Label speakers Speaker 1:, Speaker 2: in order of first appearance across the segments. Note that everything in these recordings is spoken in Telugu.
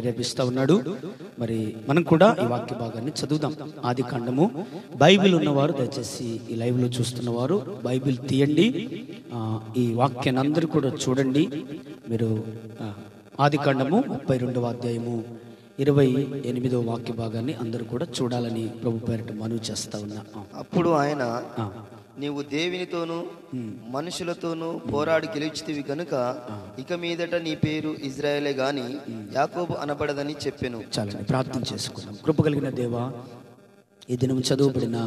Speaker 1: ప్రేరేపిస్తూ ఉన్నాడు మరి మనం కూడా ఈ వాక్య భాగాన్ని చదువుదాం ఆది కాండము బైబిల్ ఉన్నవారు దయచేసి ఈ లైవ్లో చూస్తున్నవారు బైబిల్ తీయండి ఆ, ఈ వాక్యాన్ని అందరూ కూడా చూడండి మీరు ఆ, ఆది కాండము ముప్పై రెండవ అధ్యాయము ఇరవై ఎనిమిదవ వాక్య భాగాన్ని అందరూ కూడా చూడాలని ప్రభు పేరిట మనవి చేస్తా ఉన్నా ఆ,
Speaker 2: అప్పుడు ఆయన
Speaker 1: ఆ,
Speaker 2: నీవు దేవునితోనూ మనుషులతోనూ పోరాడి గెలిచితివి గనుక ఇక మీదట నీ పేరు ఇజ్రాయేలే గాని యాకోబు అనబడదని చెప్పెను
Speaker 1: చాలండి ప్రార్థన చేసుకుందాం కృప కలిగిన దేవా ఈ దినం చదువుబడిన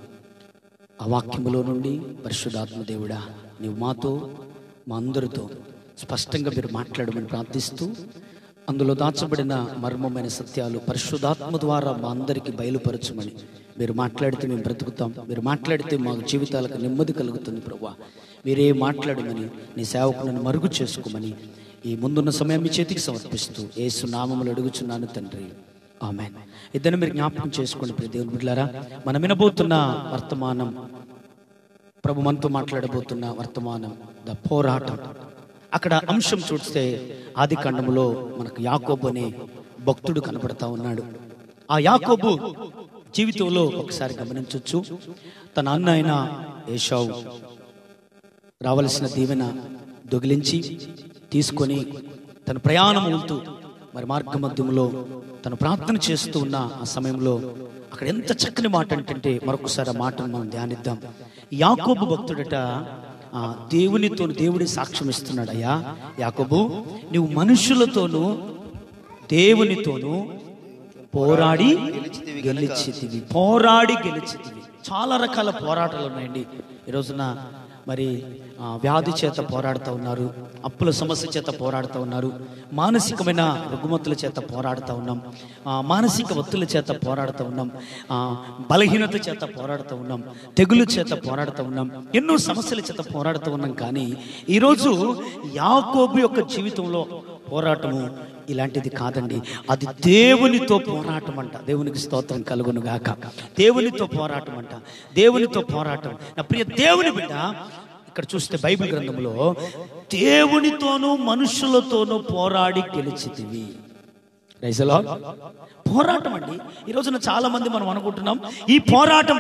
Speaker 1: ఆ వాక్యములో నుండి పరిశుద్ధాత్మ దేవుడా నీవు మాతో మా అందరితో స్పష్టంగా మీరు మాట్లాడమని ప్రార్థిస్తూ అందులో దాచబడిన మర్మమైన సత్యాలు పరిశుద్ధాత్మ ద్వారా మా అందరికీ బయలుపరచమని మీరు మాట్లాడితే మేము బ్రతుకుతాం మీరు మాట్లాడితే మా జీవితాలకు నెమ్మది కలుగుతుంది ప్రభా మీరే మాట్లాడమని నీ సేవకులను మరుగు చేసుకోమని ఈ ముందున్న సమయం మీ చేతికి సమర్పిస్తూ ఏసు నామములు అడుగుచున్నాను తండ్రి ఆమె ఇద్దరు మీరు జ్ఞాపకం చేసుకోండి ప్రియ దేవుని బిడ్డలారా మనం వినబోతున్న వర్తమానం ప్రభు మనతో మాట్లాడబోతున్న వర్తమానం ద పోరాటం అక్కడ అంశం చూస్తే ఆది కాండములో మనకు యాకోబు అనే భక్తుడు కనపడతా ఉన్నాడు ఆ యాకోబు జీవితంలో ఒకసారి గమనించవచ్చు తన అన్న అయిన ఏషావు రావలసిన దీవెన దొగిలించి తీసుకొని తన ప్రయాణం వెళ్తూ మరి మార్గ మధ్యంలో తను ప్రార్థన చేస్తూ ఉన్న ఆ సమయంలో అక్కడ ఎంత చక్కని మాట అంటే మరొకసారి ఆ మాటను మనం ధ్యానిద్దాం యాకోబు భక్తుడట ఆ దేవునితో దేవుడి సాక్ష్యం ఇస్తున్నాడు అయ్యా యాకోబు నువ్వు మనుషులతోనూ దేవునితోనూ పోరాడి గెలిచితివి పోరాడి గెలిచితివి చాలా రకాల పోరాటాలు ఉన్నాయండి ఈ రోజున మరి ఆ, వ్యాధి చేత పోరాడుతూ ఉన్నారు అప్పుల సమస్య చేత పోరాడుతూ ఉన్నారు మానసికమైన రుగ్మతుల చేత పోరాడుతూ ఉన్నాం ఆ, మానసిక ఒత్తుల చేత పోరాడుతూ ఉన్నాం ఆ, బలహీనత చేత పోరాడుతూ ఉన్నాం తెగులు చేత పోరాడుతూ ఉన్నాం ఎన్నో సమస్యల చేత పోరాడుతూ ఉన్నాం కానీ ఈరోజు యాకోబు యొక్క జీవితంలో పోరాటము ఇలాంటిది కాదండి అది దేవునితో పోరాటం అంట దేవునికి స్తోత్రం కలుగును గాక దేవునితో పోరాటం అంట దేవునితో పోరాటం నా ప్రియ దేవుని బిడ్డ ఇక్కడ చూస్తే బైబిల్ గ్రంథంలో దేవునితోనూ మనుషులతోనూ పోరాడి గెలిచితివి రైసలో పోరాటం అండి ఈ రోజున చాలా మంది మనం అనుకుంటున్నాం ఈ పోరాటం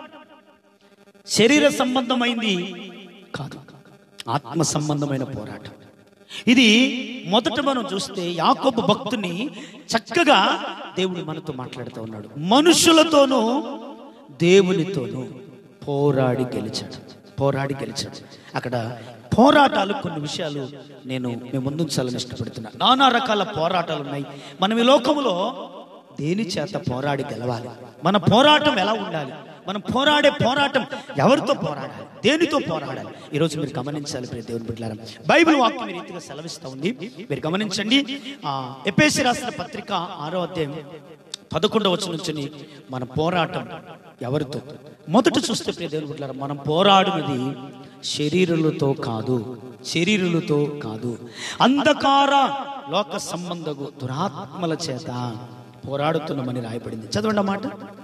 Speaker 1: శరీర సంబంధమైంది కాదు ఆత్మ సంబంధమైన పోరాటం ఇది మొదట మనం చూస్తే యాకోబు భక్తుని చక్కగా దేవుడు మనతో మాట్లాడుతూ ఉన్నాడు మనుషులతోనూ దేవునితోనూ పోరాడి గెలిచాడు పోరాడి గెలిచాడు అక్కడ పోరాటాలు కొన్ని విషయాలు నేను మేము ముందుంచాలని ఇష్టపడుతున్నా నానా రకాల పోరాటాలు ఉన్నాయి మనం ఈ లోకములో దేని చేత పోరాడి గెలవాలి మన పోరాటం ఎలా ఉండాలి మనం పోరాడే పోరాటం ఎవరితో పోరాడాలి దేనితో పోరాడాలి ఈరోజు మీరు గమనించాలి ప్రియ దేవుని బిడ్డలారా బైబిల్ వాక్యం ఈ రీతిగా సెలవిస్తూ ఉంది మీరు గమనించండి ఆ ఎపేసి రాసిన పత్రిక ఆరో అధ్యాయం పదకొండవ వచ్చిన నుంచి మన పోరాటం ఎవరితో మొదట చూస్తే ప్రియ దేవుని బిడ్డలారా మనం పోరాడినది శరీరులతో కాదు శరీరులతో కాదు అంధకార లోక సంబంధకు దురాత్మల చేత పోరాడుతున్నామని రాయబడింది చదవండి ఆ మాట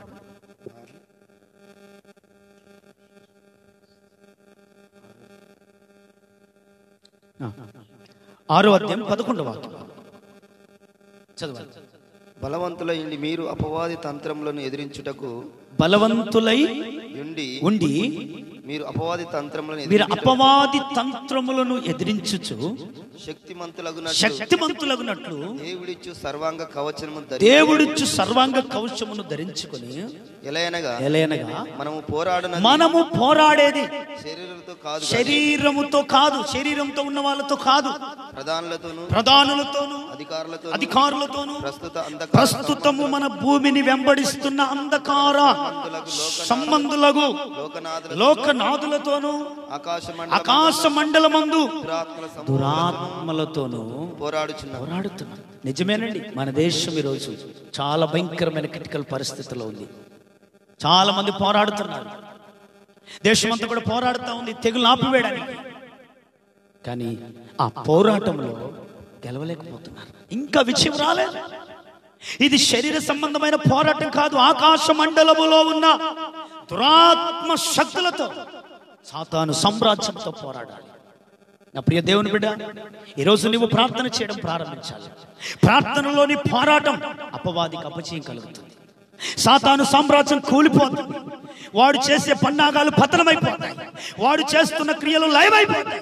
Speaker 1: ఆ. ఆరో అధ్యాయం పదకొండవ వాక్యం చదవండి
Speaker 2: బలవంతులైండి మీరు అపవాది తంత్రములను ఎదిరించుటకు
Speaker 1: బలవంతులై
Speaker 2: ఉండి
Speaker 1: ఉండి
Speaker 2: మీరు అపవాది తంత్రములను
Speaker 1: మీరు
Speaker 2: ఎదిరించుటకు
Speaker 1: అపవాది తంత్రములను ఎదిరించుచు
Speaker 2: శక్తిమంతులగున
Speaker 1: శక్తిమంతులగునట్లు
Speaker 2: దేవుడిచ్చు సర్వాంగ కవచము ధరి
Speaker 1: దేవుడిచ్చు సర్వాంగ కవచమును ధరించుకొని
Speaker 2: ఎలయనగా
Speaker 1: ఎలయనగా
Speaker 2: మనము పోరాడున
Speaker 1: మనము పోరాడేది
Speaker 2: శరీరులతో కాదు గాని
Speaker 1: శరీరముతో కాదు శరీరంతో ఉన్న వాళ్ళతో కాదు
Speaker 2: ప్రధానులతోనూ
Speaker 1: ప్రధానులతోను
Speaker 2: అధికారులతో
Speaker 1: అధికారులతోను
Speaker 2: ప్రస్తుత అంధకార
Speaker 1: ప్రస్తుతము మన భూమిని వెంబడిస్తున్న అంధకార సంబంధులకు
Speaker 2: లోకనాథుల
Speaker 1: లోకనాథులతోను
Speaker 2: ఆకాశమండ
Speaker 1: ఆకాశ మండలమందు
Speaker 2: దురాత్మల సమ-
Speaker 1: దురాత్మలతోను
Speaker 2: పోరాడుచున్నాం
Speaker 1: పోరాడుతున్నాం నిజమేనండి మన దేశం ఈరోజు చాలా భయంకరమైన క్రిటికల్ పరిస్థితిలో ఉంది చాలా మంది పోరాడుతున్నారు దేశమంతా కూడా పోరాడుతూ ఉంది తెగులు ఆపివేయడానికి కానీ ఆ పోరాటంలో గెలవలేకపోతున్నారు ఇంకా విజయం రాలేదు ఇది శరీర సంబంధమైన పోరాటం కాదు ఆకాశ మండలములో ఉన్న దురాత్మ శక్తులతో సాతాను సామ్రాజ్యంతో పోరాడాలి నా ప్రియ దేవుని బిడ్డ ఈరోజు నువ్వు ప్రార్థన చేయడం ప్రారంభించాలి ప్రార్థనలోని పోరాటం అపవాదికి అపచయం కలుగుతుంది సాతాను సామ్రాజ్యం కూలిపోతుంది వాడు చేసే పన్నాగాలు పతనమైపోతాయి వాడు చేస్తున్న క్రియలు లయమైపోతాయి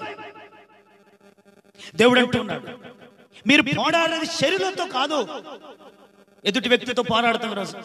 Speaker 1: దేవుడు అంటున్నాడు మీరు పోరాడేది శరీరంతో కాదు ఎదుటి వ్యక్తితో పోరాడతాం ఈరోజు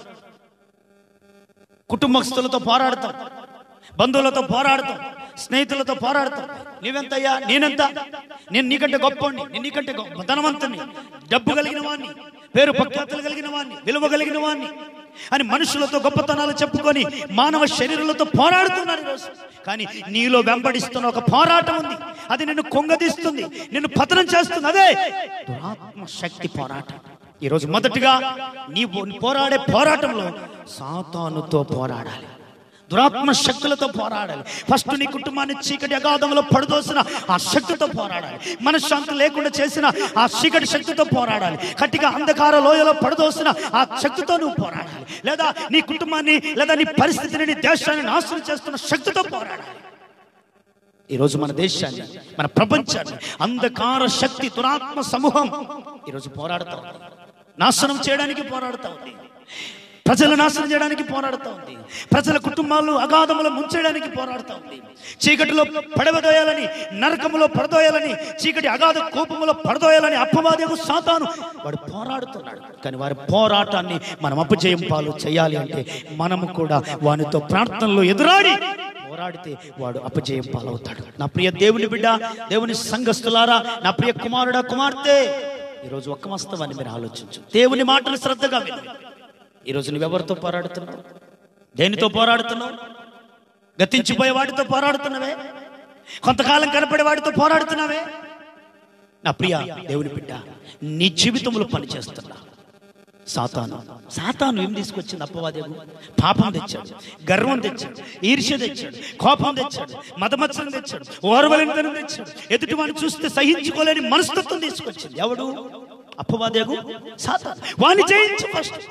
Speaker 1: కుటుంబస్తులతో పోరాడతాం బంధువులతో పోరాడతాం స్నేహితులతో పోరాడతాం నీవెంతయ్యా నేనెంత నేను నీకంటే గొప్పని నేను నీకంటే గొప్ప ధనవంతుని డబ్బు కలిగిన వాడిని పేరు ప్రఖ్యాతులు కలిగిన వాడిని విలువ కలిగిన వాడిని అని మనుషులతో గొప్పతనాలు చెప్పుకొని మానవ శరీరాలతో పోరాడుతున్నారు ఈరోజు కానీ నీలో వెంబడిస్తున్న ఒక పోరాటం ఉంది అది నిన్ను కొంగదీస్తుంది నిన్ను పతనం చేస్తుంది అదే దురాత్మ శక్తి పోరాటం ఈరోజు మొదటిగా నీవు పోరాడే పోరాటంలో సాతానుతో పోరాడాలి దురాత్మ శక్తులతో పోరాడాలి ఫస్ట్ నీ కుటుంబాన్ని చీకటి అగాధంలో పడదోసిన ఆ శక్తితో పోరాడాలి మనశ్శాంతి లేకుండా చేసిన ఆ చీకటి శక్తితో పోరాడాలి కట్టిగా అంధకార లోయలో పడదోసిన ఆ శక్తితో నువ్వు పోరాడాలి లేదా నీ కుటుంబాన్ని లేదా నీ పరిస్థితిని నీ దేశాన్ని నాశనం చేస్తున్న శక్తితో పోరాడాలి ఈరోజు మన దేశాన్ని మన ప్రపంచాన్ని అంధకార శక్తి దురాత్మ సమూహం ఈరోజు పోరాడుతా ఉంది నాశనం చేయడానికి పోరాడుతా ఉంది ప్రజలు నాశనం చేయడానికి పోరాడుతూ ఉంది ప్రజల కుటుంబాలు అగాధములో ముంచడానికి పోరాడుతూ ఉంది చీకటిలో పడవదోయాలని నరకములో పడదోయాలని చీకటి అగాధ కోపములో పడదోయాలని అప్పవాదేవు సాతాను వాడు పోరాడుతున్నాడు కానీ వారి పోరాటాన్ని మనం అపజయం పాలు చేయాలి అంటే మనము కూడా వానితో ప్రార్థనలో ఎదురాడి పోరాడితే వాడు అపజయం పాలవుతాడు నా ప్రియ దేవుని బిడ్డ దేవుని సంఘస్థులారా నా ప్రియ కుమారుడా కుమార్తె ఈరోజు ఒక్క వాస్తవాన్ని మీరు ఆలోచించు దేవుని మాటలు శ్రద్ధగా విను ఈరోజు నువ్వెవరితో పోరాడుతున్నావు దేనితో పోరాడుతున్నావు గతించిపోయే వాటితో పోరాడుతున్నావే కొంతకాలం కనపడే వాటితో పోరాడుతున్నావే నా ప్రియ దేవుని బిడ్డ నీ జీవితంలో పనిచేస్తున్నా సాతాను సాతాను ఏం తీసుకొచ్చింది అప్పవాదేవు పాపం తెచ్చాడు గర్వం తెచ్చాడు ఈర్ష్య తెచ్చాడు కోపం తెచ్చాడు మతమత్సరం తెచ్చాడు ఓర్వలింతనం తెచ్చాడు ఎదుటి వాడిని చూస్తే సహించుకోలేని మనస్తత్వం తీసుకొచ్చింది ఎవడు అప్పవాదేవు సాతాను వాణ్ణి జయించు ఫస్ట్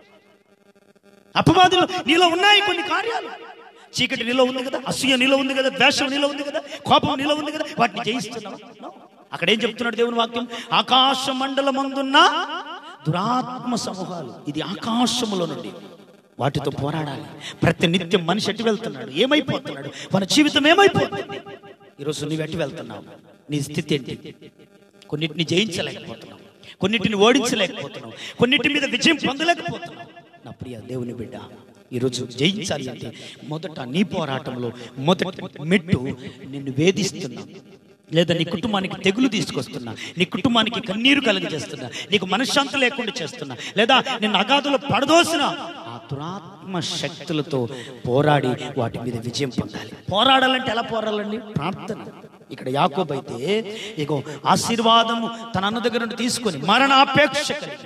Speaker 1: అపవాదులు నీలో ఉన్నాయి కొన్ని కార్యాలు చీకటి నీలో ఉంది కదా అసూయ నీలో ఉంది కదా ద్వేషం నీలో ఉంది కదా కోపం నీలో ఉంది కదా వాటిని జయిస్తున్నావు No. అక్కడ ఏం చెప్తున్నాడు దేవుని వాక్యం ఆకాశ మండలమందున్న దురాత్మ సమూహాలు ఇది ఆకాశములో నుండి వాటితో పోరాడాలి ప్రతి నిత్యం మనిషి ఎటు వెళ్తున్నాడు ఏమైపోతున్నాడు మన జీవితం ఏమైపోతుంది ఈరోజు నువ్వు ఎటు వెళ్తున్నావు నీ స్థితి ఏంటి కొన్నిటిని జయించలేకపోతున్నావు కొన్నిటిని ఓడించలేకపోతున్నావు కొన్నిటి మీద విజయం పొందలేకపోతున్నావు నా ప్రియ దేవుని బిడ్డ ఈరోజు జయించాలి అంటే మొదట నీ పోరాటంలో మొదటి మెట్టు నిన్ను వేధిస్తున్నా లేదా నీ కుటుంబానికి తెగులు తీసుకొస్తున్నా నీ కుటుంబానికి కన్నీరు కలుగజేస్తున్నా నీకు మనశ్శాంతి లేకుండా చేస్తున్నా లేదా నిన్ను అగాధులో పడదోసిన ఆ దురాత్మ శక్తులతో పోరాడి వాటి మీద విజయం పొందాలి పోరాడాలంటే ఎలా పోరాడాలండి ప్రార్థన ఇక్కడ యాకోబు అయితే ఇగో ఆశీర్వాదము తన అన్న దగ్గర నుండి తీసుకొని మరణాపేక్ష కలిగి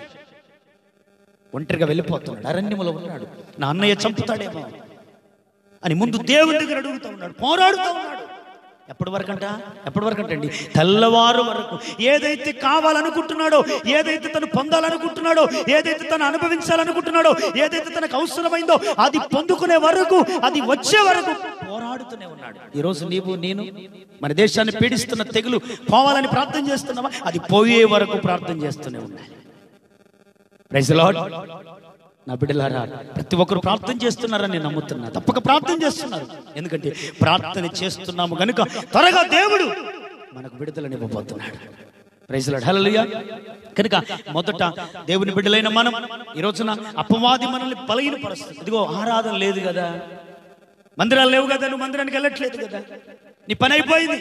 Speaker 1: ఒంటరిగా వెళ్ళిపోతున్నాడు అరణ్యములో ఉన్నాడు నా అన్నయ్య చంపుతాడేమో అని ముందు దేవుని దగ్గర అడుగుతూ ఉన్నాడు పోరాడుతూ ఉన్నాడు ఎప్పటి వరకు అంట ఎప్పటి వరకు అంటండి తెల్లవారు వరకు ఏదైతే కావాలనుకుంటున్నాడో ఏదైతే తను పొందాలనుకుంటున్నాడో ఏదైతే తను అనుభవించాలనుకుంటున్నాడో ఏదైతే తనకు అవసరమైందో అది పొందుకునే వరకు అది వచ్చే వరకు పోరాడుతూనే ఉన్నాడు ఈరోజు నీవు నేను మన దేశాన్ని పీడిస్తున్న తెగులు పోవాలని ప్రార్థన చేస్తున్నావా అది పోయే వరకు ప్రార్థన చేస్తూనే ఉండాలి ప్రైజ్ లార్డ్ నా బిడ్డలారా ప్రతి ఒక్కరు ప్రార్థన చేస్తున్నారని నేను నమ్ముతున్నా తప్పక ప్రార్థన చేస్తున్నారు ఎందుకంటే ప్రార్థన చేస్తున్నాము గనుక త్వరగా దేవుడు మనకు విడుదలనివ్వబోతున్నాడు ప్రైజ్ లార్డ్ హల్లెలూయా కనుక మొదట దేవుని బిడ్డలైన మనం ఈ రోజున అపవాది మనల్ని బలహీనపరుస్తుంది ఇదిగో ఆరాధన లేదు కదా మందిరాలు లేవు కదా నువ్వు మందిరానికి వెళ్ళట్లేదు కదా నీ పని అయిపోయింది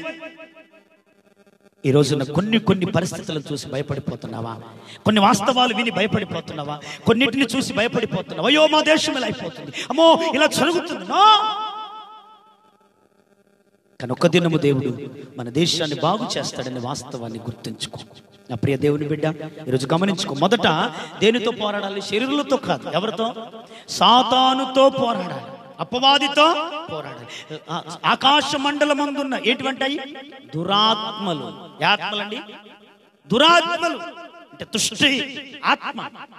Speaker 1: ఈ రోజున కొన్ని కొన్ని పరిస్థితులను చూసి భయపడిపోతున్నావా కొన్ని వాస్తవాలు విని భయపడిపోతున్నావా కొన్నిటిని చూసి భయపడిపోతున్నావా అయ్యో మా దేశం ఇలా అయిపోతుంది అమ్మో ఇలా జరుగుతుంది No! కానీ ఒక్క దినము దేవుడు మన దేశాన్ని బాగు చేస్తాడని వాస్తవాన్ని గుర్తుంచుకో నా ప్రియ దేవుని బిడ్డ ఈరోజు గమనించుకో మొదట దేనితో పోరాడాలి శరీరులతో కాదు ఎవరితో సాతానుతో పోరాడాలి అపవాదితో పోరాడాలి ఆ- ఆకాశ మండలం అందున్న ఏంటివంటాయి దురాత్మలు ఏ ఆత్మలండి దురాత్మలు అంటే దుష్టి ఆత్మ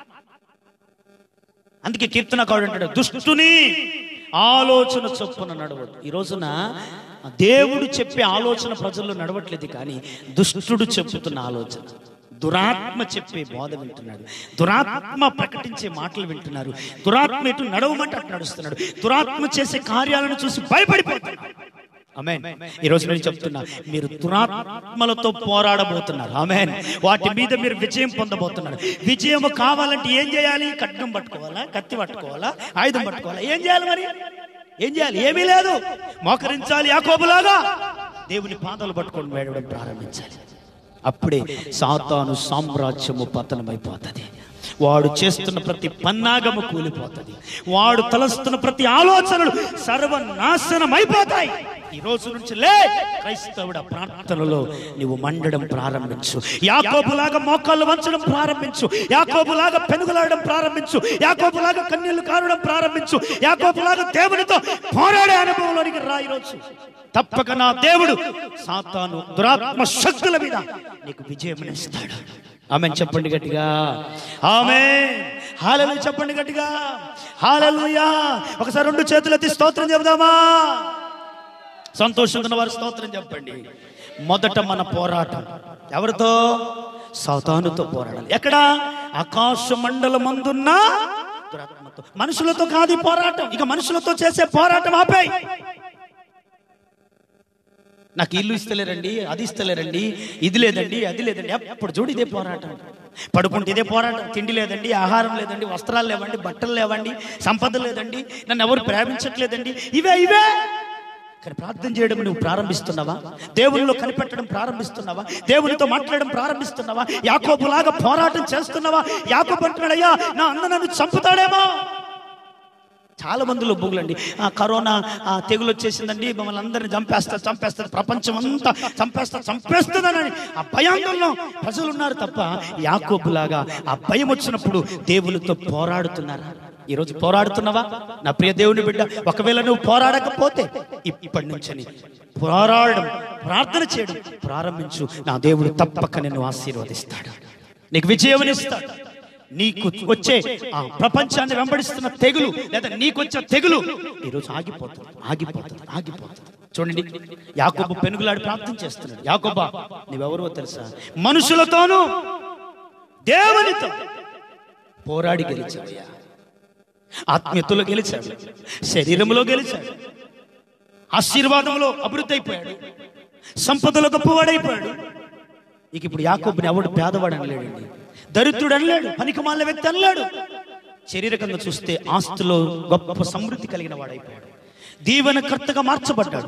Speaker 1: అందుకే కీర్తనకాడు అంటాడు దుష్టుని ఆలోచన చొప్పున నడవద్దు ఈ రోజున దేవుడు చెప్పే ఆలోచన ప్రజల్లో నడవట్లేదు కానీ దుష్టుడు చెప్పుతున్న ఆలోచన దురాత్మ చెప్పే బోధ వింటున్నాడు దురాత్మ ప్రకటించే మాటలు వింటున్నారు దురాత్మ ఎటు నడవమంటే అటు నడుస్తున్నాడు దురాత్మ చేసే కార్యాలను చూసి భయపడిపోతున్నాడు ఆమెన్ ఈ రోజు నేను చెప్తున్నా మీరు దురాత్మలతో పోరాడబోతున్నారు ఆమెన్ వాటి మీద మీరు విజయం పొందబోతున్నారు విజయం కావాలంటే ఏం చేయాలి ఖడ్గం పట్టుకోవాలా కత్తి పట్టుకోవాలా ఆయుధం పట్టుకోవాలా ఏం చేయాలి మరి ఏం చేయాలి ఏమీ లేదు మోకరించాలి యాకోబులాగా దేవుని పాదాలు పట్టుకొని వేయడం ప్రారంభించాలి అప్పుడే సాతాను సామ్రాజ్యము పతనమైపోతుంది వాడు చేస్తున్న ప్రతి పన్నాగము కూలిపోతుంది వాడు తలస్తున్న ప్రతి ఆలోచనలు సర్వనాశనం అయిపోతాయి ఈ రోజు నుంచి లే క్రైస్తవుడ ప్రార్థనలో నువ్వు మండడం ప్రారంభించు యాకోబులాగా మోకాళ్ళు వంచడం ప్రారంభించు యాకోబులాగా పెనుగులాడడం ప్రారంభించు యాకోబులాగా కన్నీళ్లు కారడం ప్రారంభించు యాకోబులాగా దేవునితో పోరాడే అనుభవంలోనికి రా ఈరోజు తప్పక నా దేవుడు సాతాను దురాత్మ శక్తుల మీద నీకు విజయం ఇస్తాడు ఆమె చెప్పండి గట్టిగా ఆమె హాలలు చెప్పండి గట్టిగా హాలలుయా ఒకసారి రెండు చేతులు ఎత్తి స్తోత్రం చెబుదామా సంతోషంగా ఉన్న వారు స్తోత్రం చెప్పండి మొదట మన పోరాటం ఎవరితో సౌతానుతో పోరాడాలి ఎక్కడ ఆకాశ మండలం మందున్న దురాత్మతో మనుషులతో కాదు ఈ పోరాటం ఇక మనుషులతో చేసే పోరాటం ఆపేయి నాకు ఇల్లు ఇస్తలేరండి అది ఇస్తలేరండి ఇది లేదండి అది లేదండి అప్పుడు చూడు ఇదే పోరాటం పడుకుంటే ఇదే పోరాటం తిండి లేదండి ఆహారం లేదండి వస్త్రాలు లేవండి బట్టలు లేవండి సంపద లేదండి నన్ను ఎవరు ప్రేమించట్లేదండి ఇవే ఇవే కానీ ప్రార్థన చేయడం నువ్వు ప్రారంభిస్తున్నావా దేవునిలో కనిపెట్టడం ప్రారంభిస్తున్నావా దేవునితో మాట్లాడడం ప్రారంభిస్తున్నావా యాకోబులాగా పోరాటం చేస్తున్నావా యాకోబు అంటున్నాడయ్యా నా అన్న నన్ను చంపుతాడేమో చాలా మందిలో బుగులండి ఆ కరోనా ఆ తెగులు వచ్చేసిందండి మమ్మల్ని అందరిని చంపేస్తారు చంపేస్తారు ప్రపంచం అంతా చంపేస్తారు చంపేస్తుందని ఆ భయాందోళన ప్రజలు ఉన్నారు తప్ప యాకోబులాగా ఆ భయం వచ్చినప్పుడు దేవునితో పోరాడుతున్నారా ఈరోజు పోరాడుతున్నావా నా ప్రియ దేవుని బిడ్డ ఒకవేళ నువ్వు పోరాడకపోతే ఇప్పటి నుంచి పోరాడడం ప్రార్థన చేయడం ప్రారంభించు నా దేవుడు తప్పక నిన్ను ఆశీర్వదిస్తాడు నీకు విజయమునిస్తాడు నీకు వచ్చే ఆ ప్రపంచాన్ని వెంబడిస్తున్న తెగులు లేదా నీకు వచ్చే తెగులు ఈరోజు ఆగిపోతుంది ఆగిపోతుంది ఆగిపోతుంది చూడండి యాకోబు పెనుగులాడి ప్రార్థన చేస్తున్నాడు యాకోబా నీవెవరో తెలుసా మనుషులతోనూ దేవునితో పోరాడి గెలిచాడయ్యా ఆత్మీయతలో గెలిచాడు శరీరంలో గెలిచాడు ఆశీర్వాదంలో అభివృద్ధి అయిపోయాడు సంపదలో గొప్పవాడైపోయాడు ఇక ఇప్పుడు యాకోబుని ఎవడు పేదవాడు అనలేడండి దరిద్రుడు అనలేడు పనికిమాల వ్యక్తి అనలేడు శరీరకంగా చూస్తే ఆస్తులో గొప్ప సమృద్ధి కలిగిన వాడైపోయాడు దీవెనకర్తగా మార్చబడ్డాడు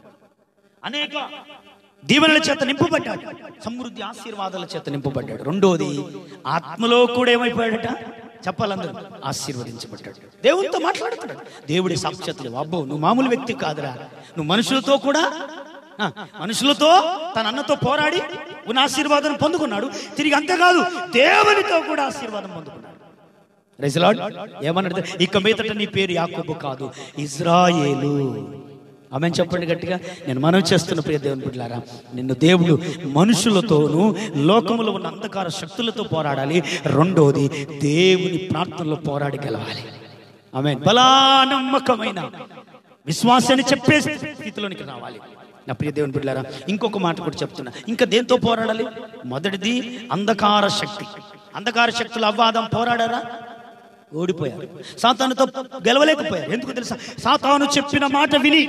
Speaker 1: అనేక దీవెనల చేత నింపబడ్డాడు సమృద్ధి ఆశీర్వాదాల చేత నింపబడ్డాడు రెండోది ఆత్మలో కూడా ఏమైపోయాడట చెప్పాలందరూ ఆశీర్వదించబడ్డాడు దేవునితో మాట్లాడుతున్నాడు దేవుడి సాక్షాత్తులు అబ్బో నువ్వు మామూలు వ్యక్తి కాదురా నువ్వు మనుషులతో కూడా ఆ, మనుషులతో తన అన్నతో పోరాడి ఉన్న ఆశీర్వాదం పొందుకున్నాడు తిరిగి అంతేకాదు దేవునితో కూడా ఆశీర్వాదం పొందుకున్నాడు రైజలాడ్ ఏమన్నాడు ఇక మీదట నీ పేరు యాకోబు కాదు ఇజ్రాయేలు ఆమె చెప్పండి గట్టిగా నేను మనవి చేస్తున్న ప్రియ దేవుని బిడ్డలారా నిన్ను దేవుడు మనుషులతోనూ లోకములో ఉన్న అంధకార శక్తులతో పోరాడాలి రెండోది దేవుని ప్రార్థనలో పోరాడి గెలవాలి ఆమె బలా నమ్మకమైన విశ్వాసాన్ని చెప్పే స్థితిలోనికి రావాలి నా ప్రియ దేవుని బిడ్డలారా ఇంకొక మాట కూడా చెప్తున్నా ఇంకా దేంతో పోరాడాలి మొదటిది అంధకార శక్తి అంధకార శక్తులు అవ్వాదం పోరాడారా ఓడిపోయారు సాతానుతో గెలవలేకపోయారు ఎందుకు తెలుసా సాతాను చెప్పిన మాట విని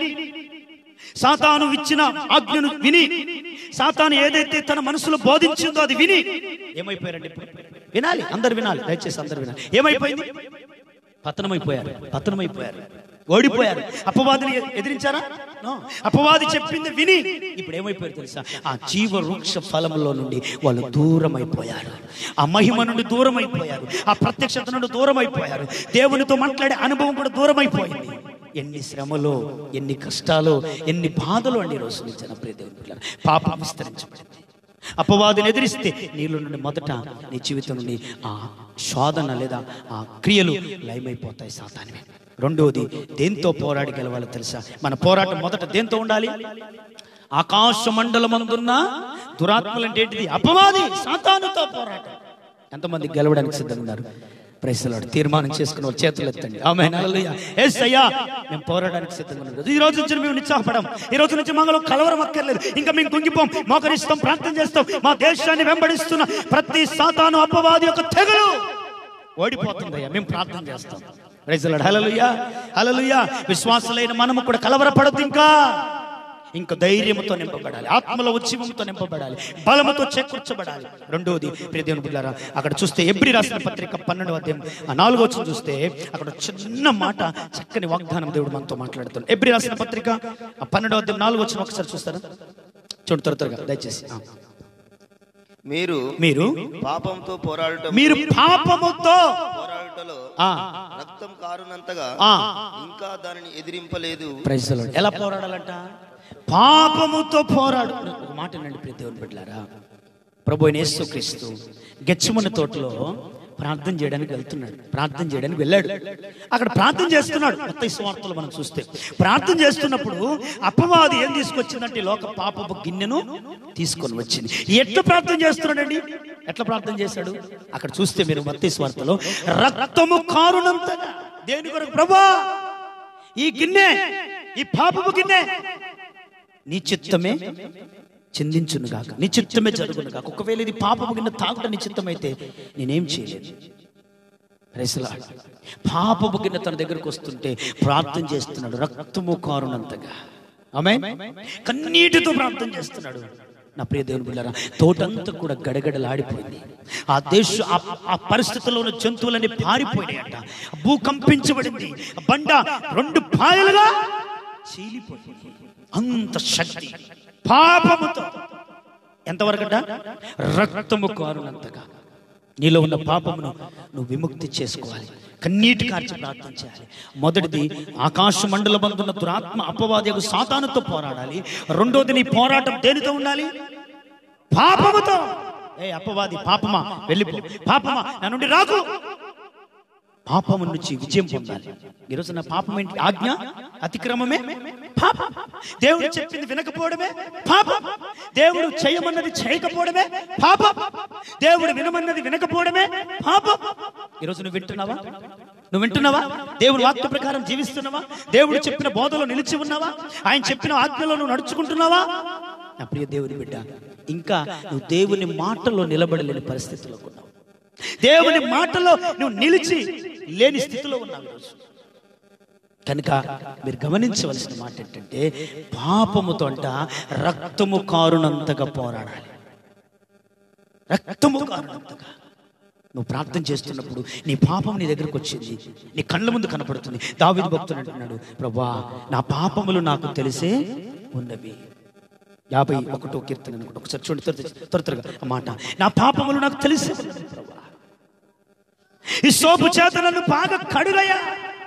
Speaker 1: సాతాను ఇచ్చిన ఆజ్ఞను విని సాతాను ఏదైతే తన మనసులో బోధించిందో అది విని ఏమైపోయారండి ఇప్పుడు వినాలి అందరు వినాలి దయచేసి అందరు వినాలి ఏమైపోయింది పతనమైపోయారు పతనమైపోయారు ఓడిపోయారు అపవాదిని ఎదిరించారా No. అపవాది చెప్పింది విని ఇప్పుడు ఏమైపోయారు తెలుసా ఆ జీవ వృక్ష ఫలంలో నుండి వాళ్ళు దూరం అయిపోయారు ఆ మహిమ నుండి దూరం అయిపోయారు ఆ ప్రత్యక్షత నుండి దూరం అయిపోయారు దేవునితో మాట్లాడే అనుభవం కూడా దూరం అయిపోయింది ఎన్ని శ్రమలు ఎన్ని కష్టాలు ఎన్ని బాధలు అండి ఈ రోజు నుంచి నా ప్రియ దేవుని పిల్లలు పాపం విస్తరించబడింది అపవాదిని ఎదిరిస్తే నీలో నుండి మొదట నీ జీవితం నుండి ఆ శోధన లేదా ఆ క్రియలు లయమైపోతాయి సాతానివి రెండవది దేంతో పోరాడి గెలవాలో తెలుసా మన పోరాటం మొదట దేంతో ఉండాలి ఆకాశ మండలమందున్న దురాత్మలు అంటే ఏంటిది అపవాది సాతానుతో పోరాటం ఎంతమంది గెలవడానికి సిద్ధంగా ఉన్నారు ప్రైసలాడు తీర్మానం చేసుకున్న వాళ్ళు చేతులు ఎత్తండి ఆమె ఎస్ అయ్యా మేము పోరాడడానికి సిద్ధంగా ఉన్నాం ఈ రోజు నుంచి మేము నిత్సాహపడం ఈ రోజు నుంచి మాలో కలవరం అక్కర్లేదు ఇంకా మేము కుంగిపోం మోకరిస్తాం ప్రార్థన చేస్తాం మా దేశాన్ని వెంబడిస్తున్న ప్రతి సాతాను అపవాది యొక్క తెగలు ఓడిపోతుందయ్యా మేము ప్రార్థన చేస్తాం ప్రైసలాడు హలలుయా హలలుయా విశ్వాసులైన మనము కూడా కలవరపడద్దు ఇంకా ఇంకా ధైర్యముతో నింపబడాలి ఆత్మల ఉత్సవంతో నింపబడాలి బలముతో చేకూర్చబడాలి రెండోది ప్రియ దేవుని బిడ్డారా అక్కడ చూస్తే ఎబ్రి రాసిన పత్రిక పన్నెండు అధ్యాయం ఆ నాలుగో వచ్చిన చూస్తే అక్కడ చిన్న మాట చక్కని వాగ్దానం దేవుడు మనతో మాట్లాడుతున్నాడు ఎబ్రి రాసిన పత్రిక ఆ పన్నెండో అధ్యాయం నాలుగో వచ్చిన ఒకసారి చూస్తారా చూడు త్వర త్వరగా దయచేసి ఆ.
Speaker 2: మీరు
Speaker 1: మీరు
Speaker 2: పాపంతో పోరాడటం
Speaker 1: మీరు పాపముతో
Speaker 2: పోరాడటలో
Speaker 1: ఆ
Speaker 2: రక్తం కారునంతగా
Speaker 1: ఆ
Speaker 2: ఇంకా దానిని ఎదిరింపలేదు
Speaker 1: ప్రైజ్ ద లార్డ్. ఎలా పోరాడాలంట పాపముతో పోరాడు ఒక మాట వినండి ప్రియ దేవుని బిడ్డలారా ప్రభు అయిన యేసుక్రీస్తు గెచ్చమని తోటలో ప్రార్థన చేయడానికి వెళ్తున్నాడు ప్రార్థన చేయడానికి వెళ్ళాడు అక్కడ ప్రార్థన చేస్తున్నాడు మొత్తం ఈ సువార్తలు మనం చూస్తే ప్రార్థన చేస్తున్నప్పుడు అపవాది ఏం తీసుకొచ్చిందంటే ఈ లోక పాపపు గిన్నెను తీసుకొని వచ్చింది ఎట్లా ప్రార్థన చేస్తున్నాడండి ఎట్లా ప్రార్థన చేశాడు అక్కడ చూస్తే మీరు మత్తయి స్వార్థలో రక్తము కారునంతగా దేని కొరకు ప్రభా ఈ గిన్నె ఈ పాపపు గిన్నె నీ చిత్తమే చిందించును గాక నీ చిత్తమే జరుగును గాక ఒకవేళ ఇది పాపము గిన్నె తాగుట నీ చిత్తమైతే నేనేం చేయలేదు రైసులా పాపపు గిన్నె తన దగ్గరకు వస్తుంటే ప్రార్థన చేస్తున్నాడు రక్తము కారునంతగా ఆమె కన్నీటితో ప్రార్థన చేస్తున్నాడు నా ప్రియ దేవుని బిడ్డారా తోటంతా కూడా గడగడలాడిపోయింది ఆ దేశ ఆ- ఆ పరిస్థితుల్లో ఉన్న జంతువులన్నీ పారిపోయినాయట భూకంపించబడింది ఆ బండ రెండు పాయలుగా చీలిపోయింది అంత శక్తి పాపముతో ఎంతవరకట రక్తము కారునంతగా నీలో ఉన్న పాపమును నువ్వు విముక్తి చేసుకోవాలి కన్నీటి కార్చి ప్రార్థన చేయాలి మొదటిది ఆకాశ మండల బంధున్న దురాత్మ అపవాదికు సాతానుతో పోరాడాలి రెండోది నీ పోరాటం దేనితో ఉండాలి పాపముతో ఏ అపవాది పాపమా వెళ్ళిపో పాపమా నా నుండి రాకు పాపము నుంచి విజయం పొందాలి ఈరోజు నా పాపం ఏంటి ఆజ్ఞ అతిక్రమమే పాపం దేవుడు చెప్పింది వినకపోవడమే పాపం దేవుడు చేయమన్నది చేయకపోవడమే పాపం దేవుడు వినమన్నది వినకపోవడమే పాపం ఈరోజు నువ్వు వింటున్నావా నువ్వు వింటున్నావా దేవుడు వాక్య ప్రకారం జీవిస్తున్నావా దేవుడు చెప్పిన బోధలో నిలిచి ఉన్నావా ఆయన చెప్పిన ఆజ్ఞలో నువ్వు నడుచుకుంటున్నావా నా ప్రియ దేవుని బిడ్డ ఇంకా నువ్వు దేవుని మాటలో నిలబడలేని పరిస్థితిలో ఉన్నావు దేవుని మాటలో నువ్వు నిలిచి లేని స్థితిలో ఉన్నావు ఈరోజు కనుక మీరు గమనించవలసిన మాట ఏంటంటే పాపముతో అంట రక్తము కారునంతగా పోరాడాలి రక్తము కారునంతగా నువ్వు ప్రార్థన చేస్తున్నప్పుడు నీ పాపం నీ దగ్గరకు వచ్చింది నీ కళ్ళ ముందు కనపడుతుంది దావిది భక్తుడు అంటున్నాడు ప్రభా నా పాపములు నాకు తెలిసే ఉన్నవి యాభై ఒకటో కీర్తన అనుకుంటా ఒకసారి చూడండి త్వర త్వర త్వరగా ఆ మాట నా పాపములు నాకు తెలిసే ఉన్నవి ప్రభా ఈ సోపు చేత నన్ను బాగా కడుగయ్యా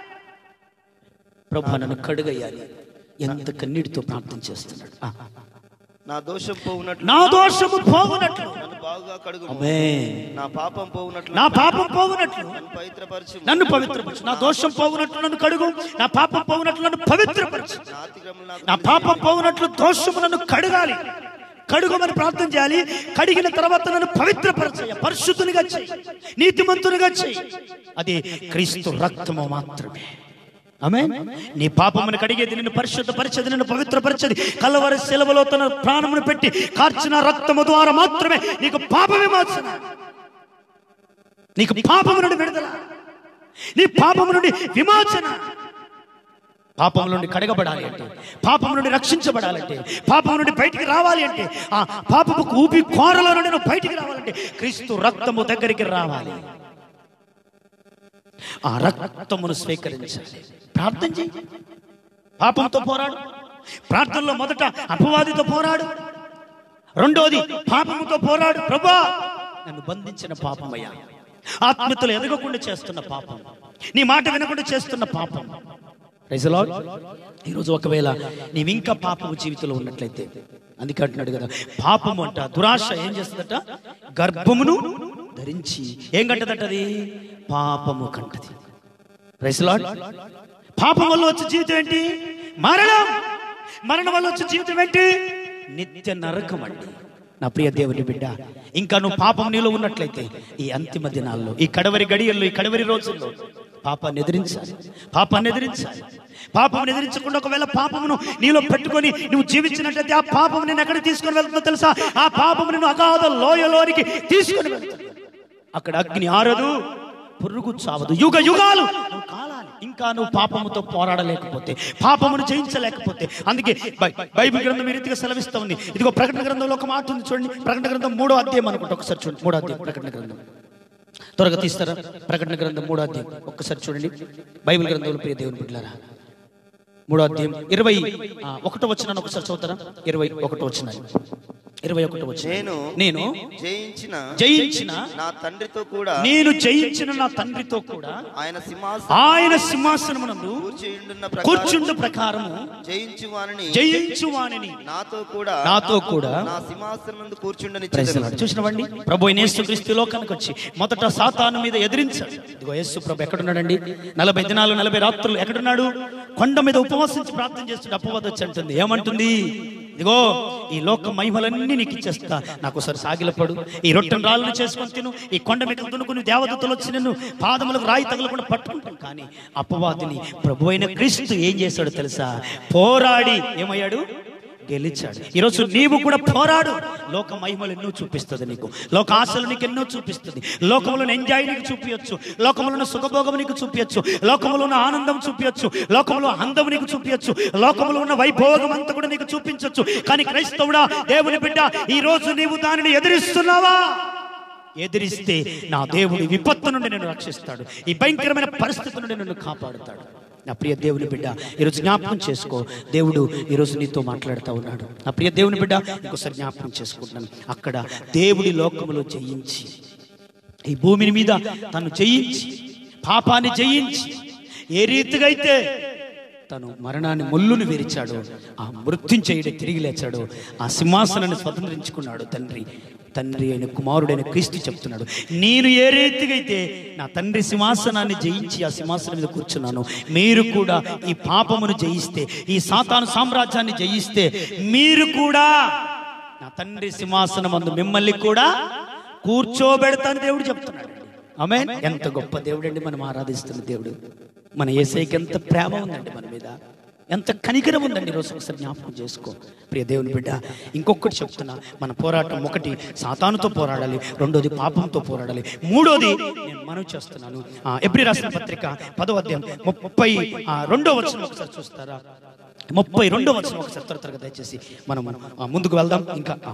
Speaker 1: ప్రభా నన్ను కడుగయ్యాలి ఎంత కన్నీటితో ప్రార్థన చేస్తున్నాడు ఆ,
Speaker 2: నా దోషం పోవునట్లు
Speaker 1: నా దోషము పోవునట్లు
Speaker 2: నన్ను బాగా కడుగు
Speaker 1: ఆమె
Speaker 2: నా పాపం పోవునట్లు
Speaker 1: నా పాపం పోవునట్లు
Speaker 2: నన్ను పవిత్రపరచు
Speaker 1: నన్ను పవిత్రపరచు నా దోషం పోవునట్లు నన్ను కడుగు నా పాపం పోవునట్లు నన్ను పవిత్రపరచు
Speaker 2: నా అతిక్రమం నాకు
Speaker 1: నా పాపం పోవునట్లు దోషము నన్ను కడగాలి కడుగమని ప్రార్థన చేయాలి కడిగిన తర్వాత నన్ను పవిత్రపరచయ్య పరిశుద్ధునిగా చెయ్యి నీతిమంతునిగా చెయ్యి అది క్రీస్తు రక్తము మాత్రమే ఆమె నీ పాపమును కడిగేది నిన్ను పరిశుద్ధపరిచేది నిన్ను పవిత్రపరిచేది కలవరి సెలవులో తన ప్రాణమును పెట్టి కార్చిన రక్తము ద్వారా మాత్రమే నీకు పాప విమోచన నీకు పాపము నుండి విడుదల నీ పాపము నుండి విమోచన పాపం నుండి కడగబడాలి అంటే పాపం నుండి రక్షించబడాలంటే పాపం నుండి బయటికి రావాలి అంటే ఆ పాపపు ఊపి కోరల నుండి నువ్వు బయటికి రావాలంటే క్రీస్తు రక్తము దగ్గరికి రావాలి ఆ రక్తమును స్వీకరించాలి ప్రార్థన చేయి పాపంతో పోరాడు ప్రార్థనలో మొదట అపవాదితో పోరాడు రెండోది పాపముతో పోరాడు ప్రభా నన్ను బంధించిన పాపమయ్యా ఆత్మీయతలు ఎదగకుండా చేస్తున్న పాపం నీ మాట వినకుండా చేస్తున్న పాపం Praise the Lord. ఈరోజు ఒకవేళ నీవు ఇంకా పాపము జీవితంలో ఉన్నట్లయితే అందుకే అంటున్నాడు కదా పాపము అంట దురాశ ఏం చేస్తుందట గర్భమును ధరించి ఏం కంటదట అది పాపము కంటది Praise the Lord. పాపం వల్ల వచ్చే జీవితం ఏంటి మరణం మరణం వల్ల వచ్చే జీవితం ఏంటి నిత్య నరకం అండి నా ప్రియ దేవుని బిడ్డ ఇంకా నువ్వు పాపం నీలో ఉన్నట్లయితే ఈ అంతిమ దినాల్లో ఈ కడవరి గడియల్లో ఈ కడవరి రోజుల్లో పాపాన్ని ఎదిరించాలి పాపాన్ని ఎదిరించాలి పాపం ఎదిరించకుండా ఒకవేళ పాపమును నీలో పెట్టుకొని నువ్వు జీవించినట్లయితే ఆ పాపం నేను ఎక్కడ తీసుకొని వెళ్తుందో తెలుసా ఆ పాపము నేను అగాధ లోయలోనికి తీసుకొని వెళ్తుంది అక్కడ అగ్ని ఆరదు పురుగు చావదు యుగ యుగాలు నువ్వు కాలాలి ఇంకా నువ్వు పాపముతో పోరాడలేకపోతే పాపమును జయించలేకపోతే అందుకే బై- బైబిల్ గ్రంథం ఈ రీతిగా సెలవిస్తా ఉంది ఇదిగో ప్రకటన గ్రంథంలో ఒక మాట ఉంది చూడండి ప్రకటన గ్రంథం మూడో అధ్యాయం అనుకుంటా ఒకసారి చూడండి మూడో అధ్యాయం ప్రకటన గ్రంథం త్వరగా తీస్తారా ప్రకటన గ్రంథం మూడో అధ్యాయం ఒక్కసారి చూడండి బైబిల్ గ్రంథంలో ప్రియ దేవుని బిడ్డలారా మూడో అధ్యాయం ఇరవై ఆ, ఒకటో వచ్చిన ఒకసారి చదువుతారా ఇరవై ఒకటో వచ్చిన ఇరవై ఒకటో వచ్చిన
Speaker 2: నేను
Speaker 1: నేను
Speaker 2: జయించిన
Speaker 1: జయించిన
Speaker 2: నా తండ్రితో కూడా
Speaker 1: నేను జయించిన నా తండ్రితో కూడా
Speaker 2: ఆయన సింహాసనం
Speaker 1: ఆయన సింహాసనమునందు
Speaker 2: కూర్చుండున్న ప్రకారం
Speaker 1: కూర్చుండు ప్రకారము
Speaker 2: జయించు వానిని
Speaker 1: జయించు వానిని
Speaker 2: నాతో కూడా
Speaker 1: నాతో కూడా
Speaker 2: నా సింహాసనం నందు కూర్చుండని
Speaker 1: ప్రజలు చూసినవండి ప్రభు అయిన యేసుక్రీస్తు లోకానికి వచ్చి మొదట సాతాను మీద ఎదిరించాడు ఇదిగో యేసు ప్రభు ఎక్కడున్నాడండి నలభై దినాలు నలభై రాత్రులు ఎక్కడున్నాడు కొండ మీద ఉపవాసించి ప్రార్థన చేస్తుంటే అపవాదం వచ్చి అంటుంది ఏమంటుంది ఇదిగో ఈ లోక మహిమలన్నీ నీకు ఇచ్చేస్తా నాకు ఒకసారి సాగిలపడు ఈ రొట్టెను రాళ్ళను చేసుకొని తిను ఈ కొండ మీద దునుకుని దేవదూతలు వచ్చి నిన్ను పాదములకు రాయి తగలకుండా పట్టుకుంటాం కానీ అపవాదిని ప్రభు అయిన క్రీస్తు ఏం చేశాడో తెలుసా పోరాడి ఏమయ్యాడు గెలిచాడు ఈరోజు నీవు కూడా పోరాడు లోక మహిమలు ఎన్నో చూపిస్తుంది నీకు లోక ఆశలు నీకు ఎన్నో చూపిస్తుంది లోకంలో ఎంజాయ్ నీకు చూపించచ్చు లోకంలో సుఖభోగం నీకు చూపించచ్చు లోకంలో ఉన్న ఆనందం చూపించచ్చు లోకంలో అందం నీకు చూపించచ్చు లోకంలో ఉన్న వైభోగం అంతా కూడా నీకు చూపించవచ్చు కానీ క్రైస్తవుడా దేవుని బిడ్డ ఈ రోజు నీవు దానిని ఎదిరిస్తున్నావా ఎదిరిస్తే నా దేవుడి విపత్తు నుండి నేను రక్షిస్తాడు ఈ భయంకరమైన పరిస్థితి నుండి నిన్ను కాపాడుతాడు నా ప్రియ దేవుని బిడ్డ ఈరోజు జ్ఞాపకం చేసుకో దేవుడు ఈరోజు నీతో మాట్లాడుతూ ఉన్నాడు నా ప్రియ దేవుని బిడ్డ ఇంకోసారి జ్ఞాపకం చేసుకుంటున్నాను అక్కడ దేవుడి లోకములో జయించి ఈ భూమిని మీద తను జయించి పాపాన్ని జయించి ఏ రీతిగా అయితే తను మరణాన్ని ముళ్ళును విరిచాడు ఆ మృత్యుం చేయడం తిరిగి లేచాడు ఆ సింహాసనాన్ని స్వతంత్రించుకున్నాడు తండ్రి తండ్రి అయిన కుమారుడైన క్రీస్తు చెప్తున్నాడు నేను ఏ రీతిగా అయితే నా తండ్రి సింహాసనాన్ని జయించి ఆ సింహాసనం మీద కూర్చున్నాను మీరు కూడా ఈ పాపమును జయిస్తే ఈ సాతాను సామ్రాజ్యాన్ని జయిస్తే మీరు కూడా నా తండ్రి సింహాసనం అందు మిమ్మల్ని కూడా కూర్చోబెడతాను దేవుడు చెప్తున్నాడు ఆమె ఎంత గొప్ప దేవుడు అండి మనం ఆరాధిస్తున్న దేవుడు మన ఏసైకి ఎంత ప్రేమ ఉందండి మన మీద ఎంత కనికరం ఉందండి ఈరోజు ఒకసారి జ్ఞాపకం చేసుకో ప్రియ దేవుని బిడ్డ ఇంకొకటి చెప్తున్నా మన పోరాటం ఒకటి సాతానుతో పోరాడాలి రెండోది పాపంతో పోరాడాలి మూడోది నేను మనవి చేస్తున్నాను ఆ, ఎబ్రి రాసిన పత్రిక పదో అధ్యాయం ముప్పై ఆ, రెండో వచనం ఒకసారి చూస్తారా ముప్పై రెండో వచనం ఒకసారి త్వర త్వరగా దయచేసి మనం ఆ, ముందుకు వెళ్దాం ఇంకా ఆ.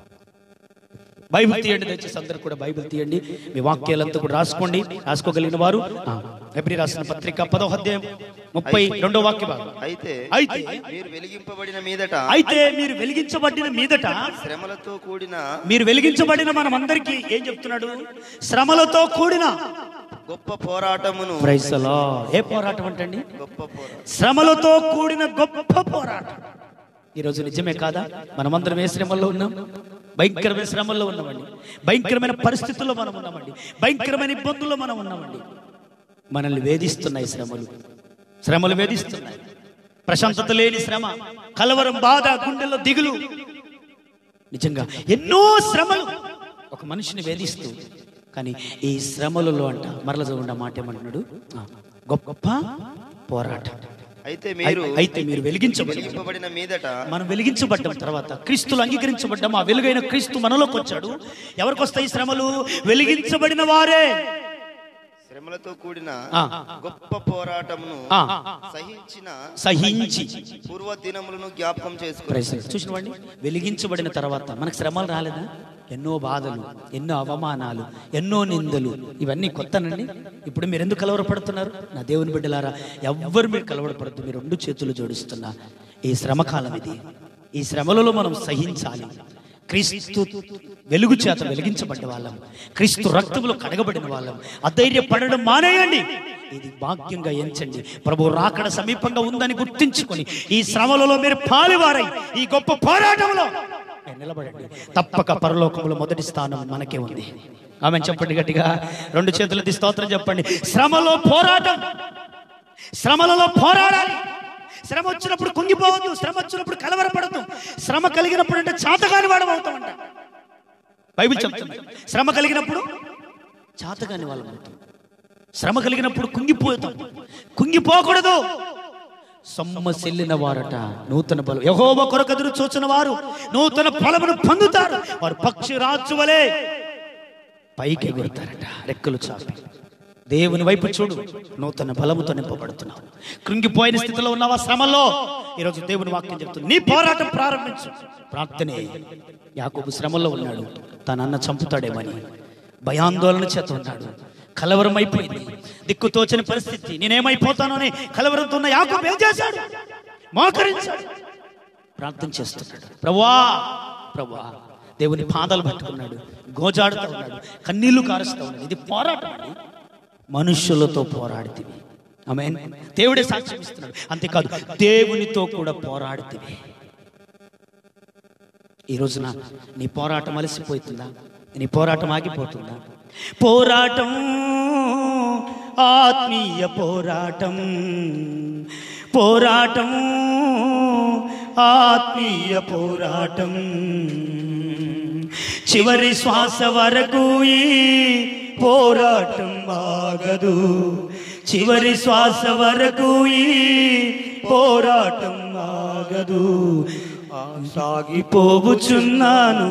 Speaker 1: బైబిల్ తీయండి దయచేసి అందరూ కూడా బైబిల్ తీయండి మీ వాక్యాలంతా కూడా రాసుకోండి రాసుకోగలిగిన వారు ఆ, ఎబ్రి రాసిన పత్రిక పదో అధ్యాయం ముప్పై రెండో వాక్య భాగం
Speaker 2: అయితే
Speaker 1: అయితే
Speaker 2: మీరు వెలిగింపబడిన మీదట
Speaker 1: అయితే మీరు వెలిగించబడిన మీదట
Speaker 2: శ్రమలతో కూడిన
Speaker 1: మీరు వెలిగించబడిన మనం అందరికీ ఏం చెప్తున్నాడు శ్రమలతో కూడిన
Speaker 2: గొప్ప పోరాటమును
Speaker 1: ప్రైజ్ ద లార్డ్. ఏ పోరాటం అంటండి
Speaker 2: గొప్ప పోరాటం
Speaker 1: శ్రమలతో కూడిన గొప్ప పోరాటం ఈరోజు నిజమే కాదా మనమందరం ఏ శ్రమల్లో ఉన్నాం భయంకరమైన శ్రమల్లో ఉన్నామండి భయంకరమైన పరిస్థితుల్లో మనం ఉన్నామండి భయంకరమైన ఇబ్బందుల్లో మనం ఉన్నామండి మనల్ని వేధిస్తున్నాయి శ్రమలు శ్రమలు వేధిస్తున్నాయి ప్రశాంతత లేని శ్రమ కలవరం బాధ గుండెల్లో దిగులు నిజంగా ఎన్నో శ్రమలు ఒక మనిషిని వేధిస్తూ కానీ ఈ శ్రమలలో అంట మరల చదువుండ మాట ఏమంటున్నాడు ఆ, గొప్ప పోరాటం
Speaker 2: అయితే మీరు
Speaker 1: అయి- అయితే మీరు వెలిగించబడి
Speaker 2: వెలిగింపబడిన మీదట
Speaker 1: మనం వెలిగించబడ్డం తర్వాత క్రీస్తులు అంగీకరించబడ్డాం ఆ వెలుగైన క్రీస్తు మనలోకి వచ్చాడు ఎవరికి వస్తాయి శ్రమలు వెలిగించబడిన వారే
Speaker 2: శ్రమలతో కూడిన
Speaker 1: ఆ,
Speaker 2: గొప్ప పోరాటమును
Speaker 1: ఆ,
Speaker 2: సహించిన
Speaker 1: సహించి
Speaker 2: పూర్వ దినములను జ్ఞాపకం చేసుకుని
Speaker 1: ప్రైజ్ చూసినవాడిని వెలిగించబడిన తర్వాత మనకు శ్రమలు రాలేదా ఎన్నో బాధలు ఎన్నో అవమానాలు ఎన్నో నిందలు ఇవన్నీ కొత్తనండి ఇప్పుడు మీరు ఎందుకు కలవరపడుతున్నారు నా దేవుని బిడ్డలారా ఎవ్వరు మీరు కలవరపడద్దు మీరు రెండు చేతులు జోడిస్తున్నా ఈ శ్రమకాలం ఇది ఈ శ్రమలలో మనం సహించాలి క్రీస్తు వెలుగు చేత వెలిగించబడ్డ వాళ్ళం క్రీస్తు రక్తములో కడగబడిన వాళ్ళం అధైర్యపడడం మానేయండి ఇది భాగ్యంగా ఎంచండి ప్రభు రాకడ సమీపంగా ఉందని గుర్తించుకొని ఈ శ్రమలలో మీరు పాలువారై ఈ గొప్ప పోరాటంలో మీరు నిలబడండి తప్పక పరలోకంలో మొదటి స్థానం మనకే ఉంది ఆమె చెప్పండి గట్టిగా రెండు చేతులది స్తోత్రం చెప్పండి శ్రమలో పోరాటం శ్రమలలో పోరాడాలి శ్రమ వచ్చినప్పుడు కుంగిపోవద్దు శ్రమ వచ్చినప్పుడు కలవరపడద్దు శ్రమ కలిగినప్పుడు అంటే చాతగాని వాడం అవుతామంట బైబిల్ చెప్తుంది శ్రమ కలిగినప్పుడు చేతగాని వాళ్ళం అవుతాం శ్రమ కలిగినప్పుడు కుంగిపోతాం కుంగిపోకూడదు సొమ్మసిల్లిన వారట నూతన బలం యహోవ కొరకు ఎదురు చూచిన వారు నూతన ఫలమును పొందుతారు వారు పక్షి రాజు వలె పైకి ఎగురుతారట రెక్కలు చాపి దేవుని వైపు చూడు నూతన బలముతో నింపబడుతున్నావు కృంగిపోయిన స్థితిలో ఉన్నావా శ్రమలో ఈరోజు దేవుని వాక్యం చెప్తుంది నీ పోరాటం ప్రారంభించు ప్రార్థనే యాకోబు శ్రమలో ఉన్నాడు తన అన్న చంపుతాడేమని భయాందోళన చేత ఉన్నాడు కలవరం అయిపోయింది దిక్కు తోచని పరిస్థితి నేనేమైపోతానో అని కలవరంతో ఉన్న యాకోబు ఏం చేశాడు మోకరించాడు ప్రార్థన చేస్తున్నాడు ప్రభువా ప్రభువా దేవుని పాదాలు పట్టుకున్నాడు గోజాడుతూ ఉన్నాడు కన్నీళ్లు కారుస్తూ ఉన్నాడు ఇది పోరాటం అండి మనుషులతో పోరాడితివి ఆమె దేవుడే సాక్ష్యం ఇస్తున్నాడు అంతేకాదు దేవునితో కూడా పోరాడితివి ఈ రోజున నీ పోరాటం అలసిపోతుందా నీ పోరాటం ఆగిపోతుందా పోరాటం ఆత్మీయ పోరాటం పోరాటం ఆత్మీయ పోరాటం చివరి శ్వాస వరకు ఈ పోరాటం ఆగదు చివరి శ్వాస వరకు ఈ పోరాటం ఆగదు ఆ సాగిపోవుచున్నాను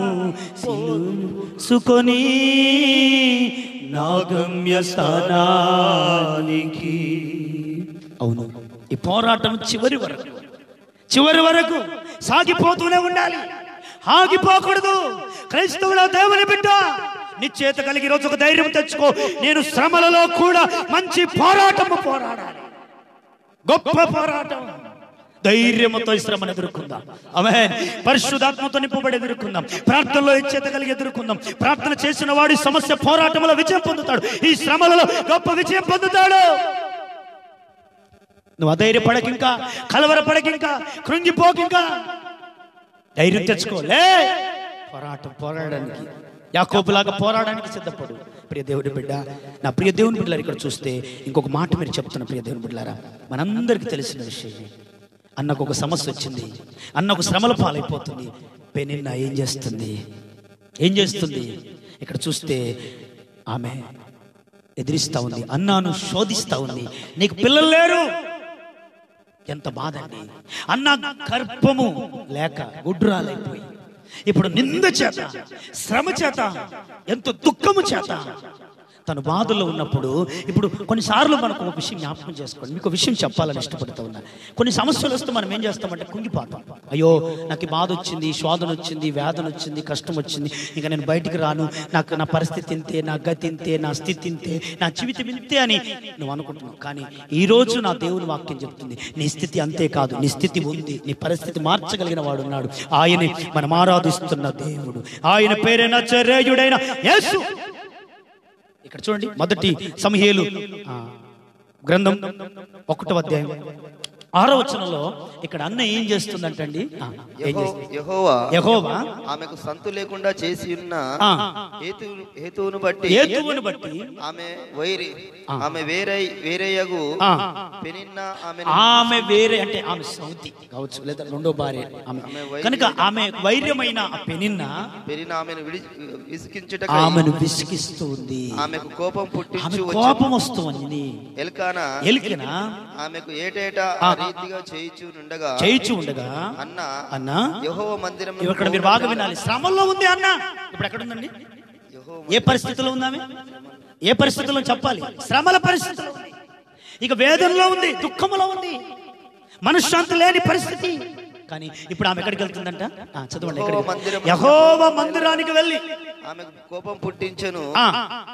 Speaker 1: సుకొని నా గమ్య స్థానానికి అవును ఈ పోరాటం చివరి వరకు చివరి వరకు సాగిపోతూనే ఉండాలి ఆగిపోకూడదు క్రైస్తవుల దేవుని బిడ్డ నిశ్చేత కలిగి రోజు ఒక ధైర్యం తెచ్చుకో నేను శ్రమలలో కూడా మంచి పోరాటము పోరాడాలి గొప్ప పోరాటం ధైర్యముతో ఈ శ్రమను ఎదుర్కొందాం ఆమె పరిశుద్ధాత్మతో నింపబడి ఎదుర్కొందాం ప్రార్థనలో ఇచ్చేత కలిగి ఎదుర్కొందాం ప్రార్థన చేసిన వాడి సమస్య పోరాటంలో విజయం పొందుతాడు ఈ శ్రమలలో గొప్ప విజయం పొందుతాడు నువ్వు అధైర్యపడకింకా కలవరపడకింకా కృంగిపోకింకా ధైర్యం తెచ్చుకోలే పోరాటం పోరాడడానికి యాకోబులాగా పోరాడడానికి సిద్ధపడు ప్రియ దేవుడి బిడ్డ నా ప్రియ దేవుని బిడ్డలారు ఇక్కడ చూస్తే ఇంకొక మాట మీరు చెప్తున్న ప్రియ దేవుని బిడ్డలారా మనందరికీ తెలిసిన విషయం అన్నకు ఒక సమస్య వచ్చింది అన్న ఒక శ్రమల పాలైపోతుంది పెనిన్న ఏం చేస్తుంది ఏం చేస్తుంది ఇక్కడ చూస్తే ఆమె ఎదిరిస్తా ఉంది అన్నాను శోధిస్తా ఉంది నీకు పిల్లలు లేరు ఎంత బాధ అండి అన్న గర్భము లేక గుడ్రాలైపోయి ఇప్పుడు నింద చేత శ్రమ చేత ఎంత దుఃఖము చేత తను బాధల్లో ఉన్నప్పుడు ఇప్పుడు కొన్నిసార్లు మనకు ఒక విషయం జ్ఞాపకం చేసుకోండి మీకు ఒక విషయం చెప్పాలని ఇష్టపడుతూ ఉన్నా కొన్ని సమస్యలు వస్తే మనం ఏం చేస్తామంటే కుంగిపోతాం అయ్యో నాకు ఈ బాధ వచ్చింది శోధన వచ్చింది వేదన వచ్చింది కష్టం వచ్చింది ఇంకా నేను బయటికి రాను నాకు నా పరిస్థితి ఇంతే నా గతి ఇంతే నా స్థితి ఇంతే నా జీవితం ఇంతే అని నువ్వు అనుకుంటున్నావు కానీ ఈ రోజు నా దేవుని వాక్యం చెప్తుంది నీ స్థితి అంతే కాదు నీ స్థితి ఉంది నీ పరిస్థితి మార్చగలిగిన వాడు ఉన్నాడు ఆయనే మనం ఆరాధిస్తున్న దేవుడు ఆయన పేరే నచ్చరేయుడైన యేసు ఇక్కడ చూడండి మొదటి సమహేలు ఆ, గ్రంథం ఒకటో అధ్యాయం ఆరో వచనంలో ఇక్కడ అన్న ఏం చేస్తుందంటండి ఆ, ఏం
Speaker 2: యెహో-
Speaker 1: చేస్తుంది
Speaker 2: యెహోవా
Speaker 1: యహోవా
Speaker 2: ఆమెకు సంతు లేకుండా చేసి ఉన్న
Speaker 1: ఆ.
Speaker 2: హేతు హేతువును బట్టి
Speaker 1: హేతువుని బట్టి
Speaker 2: ఆమె వైరి ఆమె వేరే వేరేయగు
Speaker 1: ఆ,
Speaker 2: పెనిన్న ఆమె
Speaker 1: ఆమె వేరే అంటే ఆమె సౌతి కావచ్చు లేదా రెండో భార్య ఆమె కనుక ఆమె వైర్యమైన ఆ పెనిన్న
Speaker 2: పెరిన ఆమెను విడి విసికించుట
Speaker 1: ఆమెను విసిగిస్తూ ఉంది
Speaker 2: ఆమెకు కోపం
Speaker 1: ఆమె
Speaker 2: పుట్టించు
Speaker 1: కోపం వస్తుంది
Speaker 2: ఎల్కానా
Speaker 1: ఎలికిన
Speaker 2: ఆమెకు ఏటేటా ఆ రీతిగా చేయిచు నుండగా
Speaker 1: చేయిచు ఉండగా
Speaker 2: అన్న
Speaker 1: అన్న
Speaker 2: యెహోవా మందిరం
Speaker 1: ఇక్కడ మీరు బాగా వినాలి శ్రమల్లో ఉంది అన్న ఇప్పుడు ఎక్కడ ఉందండి ఏ పరిస్థితిలో ఉందామె ఏ పరిస్థితిలో చెప్పాలి శ్రమల పరిస్థితిలో ఉంది ఇక వేదనలో ఉంది దుఃఖములో ఉంది మనశ్శాంతి లేని పరిస్థితి కానీ ఇప్పుడు ఆమె ఎక్కడికి వెళ్తుందంట ఆ, చదవండి
Speaker 2: యెహోవా
Speaker 1: ఎక్కడికి
Speaker 2: మందిరము-
Speaker 1: యహోవ మందిరానికి వెళ్ళి
Speaker 2: ఆమెకు కోపం పుట్టించెను
Speaker 1: ఆ,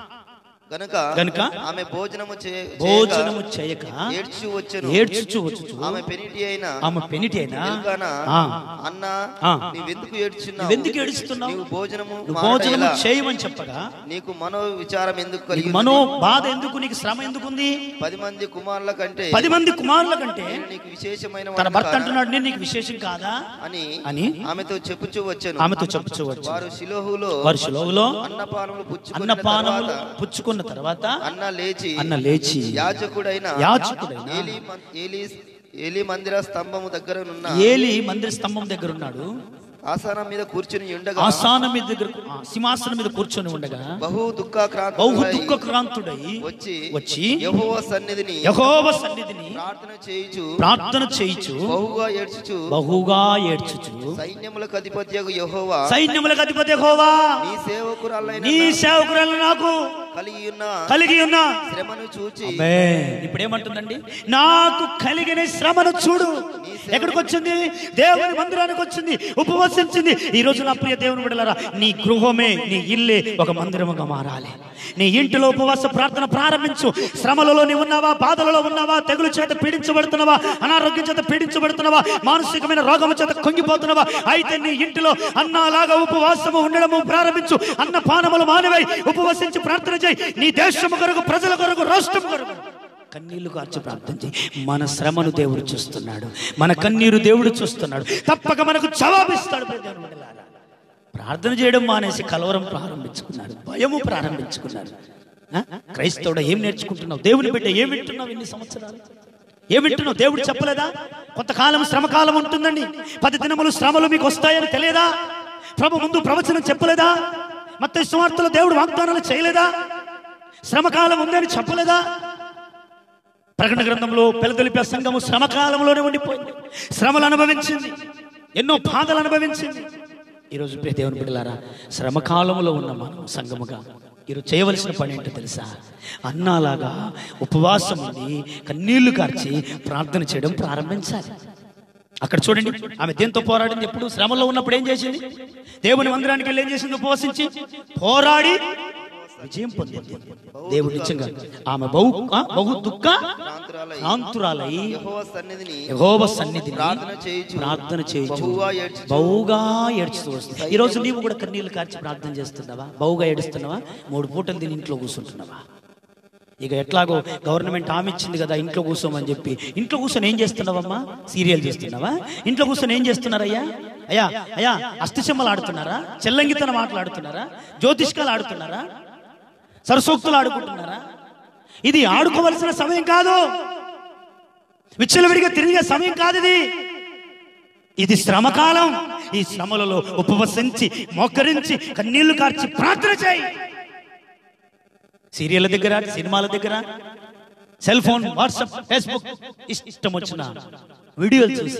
Speaker 2: గనుక
Speaker 1: గనుక
Speaker 2: ఆమె భోజనము చే-
Speaker 1: భోజనము చేయక
Speaker 2: ఏడ్చు వచ్చెను
Speaker 1: ఏడ్చుచు వచ్చు
Speaker 2: ఆమె పెనిటి అయిన
Speaker 1: ఆమె పెనిటి అయినా
Speaker 2: ఎల్కానా
Speaker 1: ఆ,
Speaker 2: అన్న
Speaker 1: ఆ.
Speaker 2: నీవెందుకు ఏడ్చున్నావు
Speaker 1: నువ్వెందుకు ఏడుస్తున్నావు
Speaker 2: నీవు భోజనము
Speaker 1: నువ్వు
Speaker 2: మానుట
Speaker 1: భోజనము
Speaker 2: ఎలా?
Speaker 1: చేయమని చెప్పగా
Speaker 2: నీకు మనో విచారం ఎందుకు
Speaker 1: నీకు
Speaker 2: కలిగి
Speaker 1: మనో బాధ ఎందుకు నీకు శ్రమ ఎందుకుంది
Speaker 2: పది మంది కుమారుల కంటే
Speaker 1: పది మంది కుమారుల కంటే
Speaker 2: నేను నీకు విశేషమైన
Speaker 1: తన
Speaker 2: వాడిని
Speaker 1: భర్త
Speaker 2: కానా?
Speaker 1: అంటున్నాడు నేను నీకు విశేషం కాదా
Speaker 2: అని
Speaker 1: అని
Speaker 2: ఆమెతో చెప్పుచూ వచ్చాను
Speaker 1: ఆమెతో చెప్పుకోవచ్చు
Speaker 2: వారు శిలోహులో
Speaker 1: వారి శిలోవులో
Speaker 2: అన్నపానములు పుచ్చుకున్న
Speaker 1: అన్నపానములు
Speaker 2: తర్వాత
Speaker 1: పుచ్చుకున్న తర్వాత
Speaker 2: అన్న లేచి
Speaker 1: అన్న లేచి
Speaker 2: యాజకుడైన
Speaker 1: యాజకుడైన
Speaker 2: ఏలి మం- ఏలి ఏలి మందిర స్తంభము దగ్గర నున్న
Speaker 1: ఏలి మందిర స్తంభం దగ్గర ఉన్నాడు
Speaker 2: ఆసనం మీద కూర్చుని ఉండగా
Speaker 1: ఆసానం మీద దగ్గర ఆ, సింహాసనం మీద కూర్చొని ఉండగా
Speaker 2: బహు
Speaker 1: బహు
Speaker 2: దుఃఖాక్రాంతుడై
Speaker 1: దుఃఖక్రాంతుడై
Speaker 2: వచ్చి
Speaker 1: వచ్చి
Speaker 2: యెహోవా సన్నిధిని
Speaker 1: యహోవ సన్నిధిని
Speaker 2: ప్రార్థన చేయుచు
Speaker 1: ప్రార్థన చేయిచు
Speaker 2: బహుగా ఏడ్చుచు
Speaker 1: బహుగా ఏడ్చుచు
Speaker 2: సైన్యములకు అధిపత్యకు యెహోవా
Speaker 1: సైన్యములకు అధిపతి యెహోవా
Speaker 2: నీ సేవకురాలైన
Speaker 1: నీ సేవకురాలు నాకు
Speaker 2: కలిగి ఉన్న
Speaker 1: కలిగి ఉన్నా
Speaker 2: శ్రమను చూచి
Speaker 1: ఇప్పుడు ఏమంటుందండి నాకు కలిగిన శ్రమను చూడు ఎక్కడికి వచ్చింది దేవుని మందిరానికి వచ్చింది ఉపవసించింది ఈ రోజు నా ప్రియ దేవుని విడలరా నీ గృహమే నీ ఇల్లే ఒక మందిరముగా మారాలి నీ ఇంటిలో ఉపవాస ప్రార్థన ప్రారంభించు శ్రమలలో నీవు ఉన్నావా బాధలలో ఉన్నావా తెగులు చేత పీడించబడుతున్నావా అనారోగ్యం చేత పీడించబడుతున్నావా మానసికమైన రోగము చేత కుంగిపోతున్నావా అయితే నీ ఇంటిలో అన్నలాగా ఉపవాసము ఉండడము ప్రారంభించు అన్న పానములు మానవై ఉపవసించి ప్రార్థన చేయి నీ దేశము కొరకు ప్రజల కొరకు రాష్ట్రం కొరకు కన్నీళ్లు కార్చి ప్రార్థన చేయి మన శ్రమను దేవుడు చూస్తున్నాడు మన కన్నీరు దేవుడు చూస్తున్నాడు తప్పక మనకు జవాబిస్తాడు ప్రియ దేవుని బిడ్డలారా. ప్రార్థన చేయడం మానేసి కలవరం ప్రారంభించుకున్నారు భయము ప్రారంభించుకున్నారు ఆ? క్రైస్తవుడు ఏం నేర్చుకుంటున్నావు దేవుని బిడ్డ ఏం వింటున్నావు ఇన్ని సంవత్సరాలు ఏం వింటున్నావు దేవుడు చెప్పలేదా కొంతకాలం శ్రమకాలం ఉంటుందండి పది దినములు శ్రమలు మీకు వస్తాయని తెలియదా ప్రభు ముందు ప్రవచనం చెప్పలేదా మత సువార్తలో దేవుడు వాగ్దానాలు చేయలేదా శ్రమకాలం ఉందని చెప్పలేదా ప్రకటన గ్రంథంలో పెద్దలిపే సంఘము శ్రమకాలంలోనే ఉండిపోయింది శ్రమలు అనుభవించింది ఎన్నో బాధలు అనుభవించింది ఈరోజు ప్రియ దేవుని బిడ్డలారా శ్రమకాలంలో ఉన్న మనం సంఘముగా ఈరోజు చేయవలసిన పని ఏంటో తెలుసా అన్నాలాగా ఉపవాసం ఉండి కన్నీళ్లు కార్చి ప్రార్థన చేయడం ప్రారంభించాలి అక్కడ చూడండి ఆమె దేంతో పోరాడింది ఎప్పుడు శ్రమలో ఉన్నప్పుడు ఏం చేసింది దేవుని మందిరానికి వెళ్ళి ఏం చేసింది ఉపవసించి పోరాడి విజయం పొందింది దేవుడు నిజంగా ఆమె బహు ఆ, బహు దుఃఖ
Speaker 2: ప్రాంతురాలై
Speaker 1: కాంతురాలై
Speaker 2: యెహోవా సన్నిధిని
Speaker 1: యెహోవ సన్నిధిని
Speaker 2: ప్రార్థన చేయుచు
Speaker 1: ప్రార్థన చేయొచ్చు
Speaker 2: బహుగా ఏడ్చుచు
Speaker 1: బహుగా ఏడుస్తూ వస్తుంది ఈ రోజు నీవు కూడా కన్నీళ్లు కార్చి ప్రార్థన చేస్తున్నావా బహుగా ఏడుస్తున్నావా మూడు పూటలు దీని ఇంట్లో కూర్చుంటున్నావా ఇక ఎట్లాగో గవర్నమెంట్ హామీ ఇచ్చింది కదా ఇంట్లో కూర్చోమని చెప్పి ఇంట్లో కూర్చొని ఏం చేస్తున్నావమ్మా సీరియల్ చేస్తున్నావా ఇంట్లో కూర్చొని ఏం చేస్తున్నారయ్యా అయ్యా అయ్యా అస్థిశమ్మలు ఆడుతున్నారా చెల్లంగితనం మాట్లాడుతున్నారా జ్యోతిష్కాలు ఆడుతున్నారా సరసోక్తులు ఆడుకుంటున్నారా ఇది ఆడుకోవలసిన సమయం కాదు విచ్చలవిడిగా తిరిగే సమయం కాదు ఇది ఇది శ్రమకాలం ఈ శ్రమలలో ఉపవసించి మోకరించి కన్నీళ్లు కార్చి ప్రార్థన చేయి సీరియల్ దగ్గర సినిమాల దగ్గర సెల్ ఫోన్ వాట్సాప్ ఫేస్బుక్ ఇష్టం వచ్చిన వీడియోలు చూసి